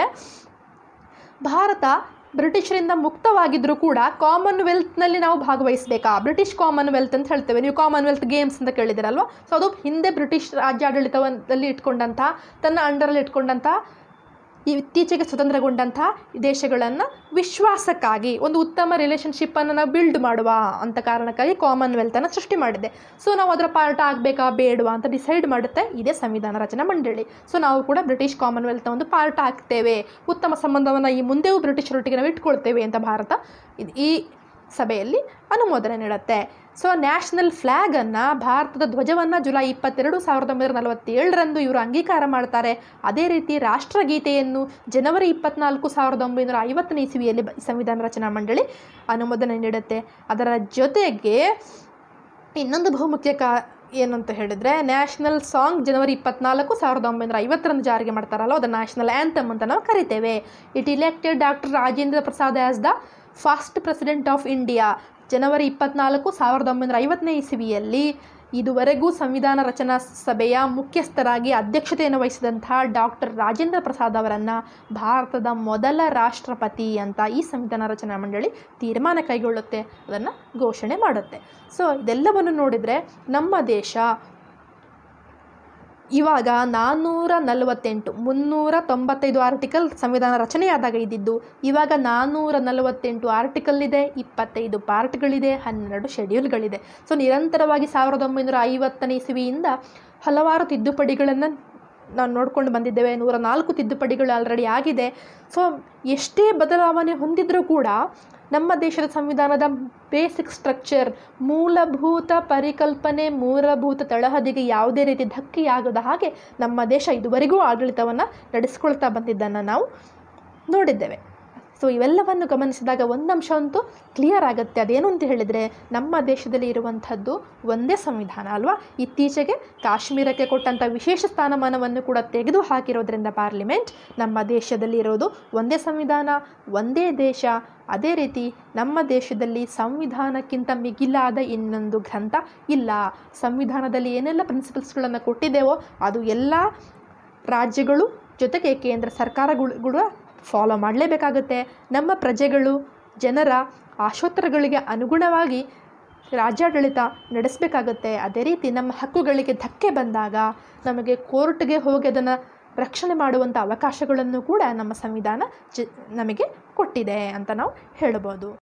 ಭಾರತ ಬ್ರಿಟಿಷರಿಂದ ಮುಕ್ತವಾಗಿದ್ದರೂ ಕೂಡ ಕಾಮನ್ವೆಲ್ತ್ನಲ್ಲಿ ನಾವು ಭಾಗವಹಿಸಬೇಕಾ ಬ್ರಿಟಿಷ್ ಕಾಮನ್ವೆಲ್ತ್ ಅಂತ ಹೇಳ್ತೇವೆ ನೀವು ಕಾಮನ್ವೆಲ್ತ್ ಗೇಮ್ಸ್ ಅಂತ ಕೇಳಿದಿರಲ್ವ ಸೊ ಅದು ಹಿಂದೆ ಬ್ರಿಟಿಷ್ ರಾಜ್ಯಾಡಳಿತದಲ್ಲಿ ಇಟ್ಕೊಂಡಂಥ ತನ್ನ ಅಂಡರಲ್ಲಿ ಇಟ್ಕೊಂಡಂಥ ಇತ್ತೀಚೆಗೆ ಸ್ವತಂತ್ರಗೊಂಡಂತಹ ದೇಶಗಳನ್ನು ವಿಶ್ವಾಸಕ್ಕಾಗಿ ಒಂದು ಉತ್ತಮ ರಿಲೇಷನ್ಶಿಪ್ಪನ್ನು ನಾವು ಬಿಲ್ಡ್ ಮಾಡುವ ಅಂತ ಕಾರಣಕ್ಕಾಗಿ ಕಾಮನ್ವೆಲ್ತನ್ನು ಸೃಷ್ಟಿ ಮಾಡಿದೆ ಸೊ ನಾವು ಅದರ ಪಾರ್ಟ್ ಆಗಬೇಕಾ ಬೇಡವಾ ಅಂತ ಡಿಸೈಡ್ ಮಾಡುತ್ತೆ ಇದೇ ಸಂವಿಧಾನ ರಚನಾ ಮಂಡಳಿ ಸೊ ನಾವು ಕೂಡ ಬ್ರಿಟಿಷ್ ಕಾಮನ್ವೆಲ್ತ್ನ ಒಂದು ಪಾರ್ಟ್ ಆಗ್ತೇವೆ ಉತ್ತಮ ಸಂಬಂಧವನ್ನು ಈ ಮುಂದೆಯೂ ಬ್ರಿಟಿಷರೊಟ್ಟಿಗೆ ನಾವು ಇಟ್ಕೊಳ್ತೇವೆ ಅಂತ ಭಾರತ ಇದ್- ಈ ಸಭೆಯಲ್ಲಿ ಅನುಮೋದನೆ ನೀಡುತ್ತೆ ಸೊ ನ್ಯಾಷನಲ್ ಫ್ಲ್ಯಾಗನ್ನು ಭಾರತದ ಧ್ವಜವನ್ನು ಜುಲೈ ಇಪ್ಪತ್ತೆರಡು ಸಾವಿರದ ಒಂಬೈನೂರ ನಲವತ್ತೇಳರಂದು ಇವರು ಅಂಗೀಕಾರ ಮಾಡ್ತಾರೆ ಅದೇ ರೀತಿ ರಾಷ್ಟ್ರಗೀತೆಯನ್ನು ಜನವರಿ ಇಪ್ಪತ್ನಾಲ್ಕು ಸಾವಿರದ ಒಂಬೈನೂರ ಐವತ್ತನೇ ಇಸವಿಯಲ್ಲಿ ಬ- ಸಂವಿಧಾನ ರಚನಾ ಮಂಡಳಿ ಅನುಮೋದನೆ ನೀಡುತ್ತೆ ಅದರ ಜೊತೆಗೆ ಇನ್ನೊಂದು ಬಹುಮುಖ್ಯ ಕಾ ಏನಂತ ಹೇಳಿದರೆ ನ್ಯಾಷನಲ್ ಸಾಂಗ್ ಜನವರಿ ಇಪ್ಪತ್ನಾಲ್ಕು ಸಾವಿರದ ಒಂಬೈನೂರ ಐವತ್ತರಂದು ಜಾರಿಗೆ ಮಾಡ್ತಾರಲ್ಲ ಅದು ನ್ಯಾಷನಲ್ ಆ್ಯಂಥಮ್ ಅಂತ ನಾವು ಕರಿತೇವೆ it elected doctor Rajendra Prasad as the first president of India ಜನವರಿ ಇಪ್ಪತ್ನಾಲ್ಕು ಸಾವಿರದ ಒಂಬೈನೂರ ಐವತ್ತನೇ ಇಸವಿಯಲ್ಲಿ ಇದುವರೆಗೂ ಸಂವಿಧಾನ ರಚನಾ ಸಭೆಯ ಮುಖ್ಯಸ್ಥರಾಗಿ ಅಧ್ಯಕ್ಷತೆಯನ್ನು ವಹಿಸಿದಂತಹ ಡಾಕ್ಟರ್ ರಾಜೇಂದ್ರ ಪ್ರಸಾದ್ ಅವರನ್ನು ಭಾರತದ ಮೊದಲ ರಾಷ್ಟ್ರಪತಿ ಅಂತ ಈ ಸಂವಿಧಾನ ರಚನಾ ಮಂಡಳಿ ತೀರ್ಮಾನ ಕೈಗೊಳ್ಳುತ್ತೆ ಅದನ್ನು ಘೋಷಣೆ ಮಾಡುತ್ತೆ ಸೊ ಇದೆಲ್ಲವನ್ನು ನೋಡಿದರೆ ನಮ್ಮ ದೇಶ ಇವಾಗ ನಾನ್ನೂರ ನಲವತ್ತೆಂಟು ಮುನ್ನೂರ ತೊಂಬತ್ತೈದು ಆರ್ಟಿಕಲ್ ಸಂವಿಧಾನ ರಚನೆಯಾದಾಗ ಇದ್ದಿದ್ದು ಇವಾಗ ನಾನ್ನೂರ ನಲವತ್ತೆಂಟು ಆರ್ಟಿಕಲ್ ಇದೆ ಇಪ್ಪತ್ತೈದು ಪಾರ್ಟ್ಗಳಿದೆ ಹನ್ನೆರಡು ಶೆಡ್ಯೂಲ್ಗಳಿದೆ ಸೊ ನಿರಂತರವಾಗಿ ಸಾವಿರದ ಒಂಬೈನೂರ ಐವತ್ತನೇ ಇಸವಿಯಿಂದ ಹಲವಾರು ತಿದ್ದುಪಡಿಗಳನ್ನು ನಾವು ನೋಡ್ಕೊಂಡು ಬಂದಿದ್ದೇವೆ ನೂರ ನಾಲ್ಕು ತಿದ್ದುಪಡಿಗಳು ಆಲ್ರೆಡಿ ಆಗಿದೆ ಸೊ ಎಷ್ಟೇ ಬದಲಾವಣೆ ಹೊಂದಿದ್ರೂ ಕೂಡ ನಮ್ಮ ದೇಶದ ಸಂವಿಧಾನದ ಬೇಸಿಕ್ ಸ್ಟ್ರಕ್ಚರ್ ಮೂಲಭೂತ ಪರಿಕಲ್ಪನೆ ಮೂಲಭೂತ ತಳಹದಿಗೆ ಯಾವುದೇ ರೀತಿ ಧಕ್ಕೆಯಾಗದ ಹಾಗೆ ನಮ್ಮ ದೇಶ ಇದುವರೆಗೂ ಆಡಳಿತವನ್ನು ನಡೆಸ್ಕೊಳ್ತಾ ಬಂದಿದ್ದನ್ನು ನಾವು ನೋಡಿದ್ದೇವೆ ಸೊ ಇವೆಲ್ಲವನ್ನು ಗಮನಿಸಿದಾಗ ಒಂದು ಅಂಶ ಅಂತೂ ಕ್ಲಿಯರ್ ಆಗುತ್ತೆ ಅದೇನು ಅಂತ ಹೇಳಿದರೆ ನಮ್ಮ ದೇಶದಲ್ಲಿ ಇರುವಂಥದ್ದು ಒಂದೇ ಸಂವಿಧಾನ ಅಲ್ವಾ ಇತ್ತೀಚೆಗೆ ಕಾಶ್ಮೀರಕ್ಕೆ ಕೊಟ್ಟಂಥ ವಿಶೇಷ ಸ್ಥಾನಮಾನವನ್ನು ಕೂಡ ತೆಗೆದು ಹಾಕಿರೋದ್ರಿಂದ ಪಾರ್ಲಿಮೆಂಟ್ ನಮ್ಮ ದೇಶದಲ್ಲಿ ಇರೋದು ಒಂದೇ ಸಂವಿಧಾನ ಒಂದೇ ದೇಶ ಅದೇ ರೀತಿ ನಮ್ಮ ದೇಶದಲ್ಲಿ ಸಂವಿಧಾನಕ್ಕಿಂತ ಮಿಗಿಲಾದ ಇನ್ನೊಂದು ಗ್ರಂಥ ಇಲ್ಲ ಸಂವಿಧಾನದಲ್ಲಿ ಏನೆಲ್ಲ ಪ್ರಿನ್ಸಿಪಲ್ಸ್ಗಳನ್ನು ಕೊಟ್ಟಿದ್ದೇವೋ ಅದು ಎಲ್ಲ ರಾಜ್ಯಗಳು ಜೊತೆಗೆ ಕೇಂದ್ರ ಸರ್ಕಾರಗಳು ಕೂಡ ಫಾಲೋ ಮಾಡಲೇಬೇಕಾಗುತ್ತೆ ನಮ್ಮ ಪ್ರಜೆಗಳು ಜನರ ಆಶೋತ್ತರಗಳಿಗೆ ಅನುಗುಣವಾಗಿ ರಾಜ್ಯಾಡಳಿತ ನಡೆಸಬೇಕಾಗುತ್ತೆ ಅದೇ ರೀತಿ ನಮ್ಮ ಹಕ್ಕುಗಳಿಗೆ ಧಕ್ಕೆ ಬಂದಾಗ ನಮಗೆ ಕೋರ್ಟ್ಗೆ ಹೋಗಿ ಅದನ್ನು ರಕ್ಷಣೆ ಮಾಡುವಂಥ ಅವಕಾಶಗಳನ್ನು ಕೂಡ ನಮ್ಮ ಸಂವಿಧಾನ ಜ ನಮಗೆ ಕೊಟ್ಟಿದೆ ಅಂತ ನಾವು ಹೇಳ್ಬೋದು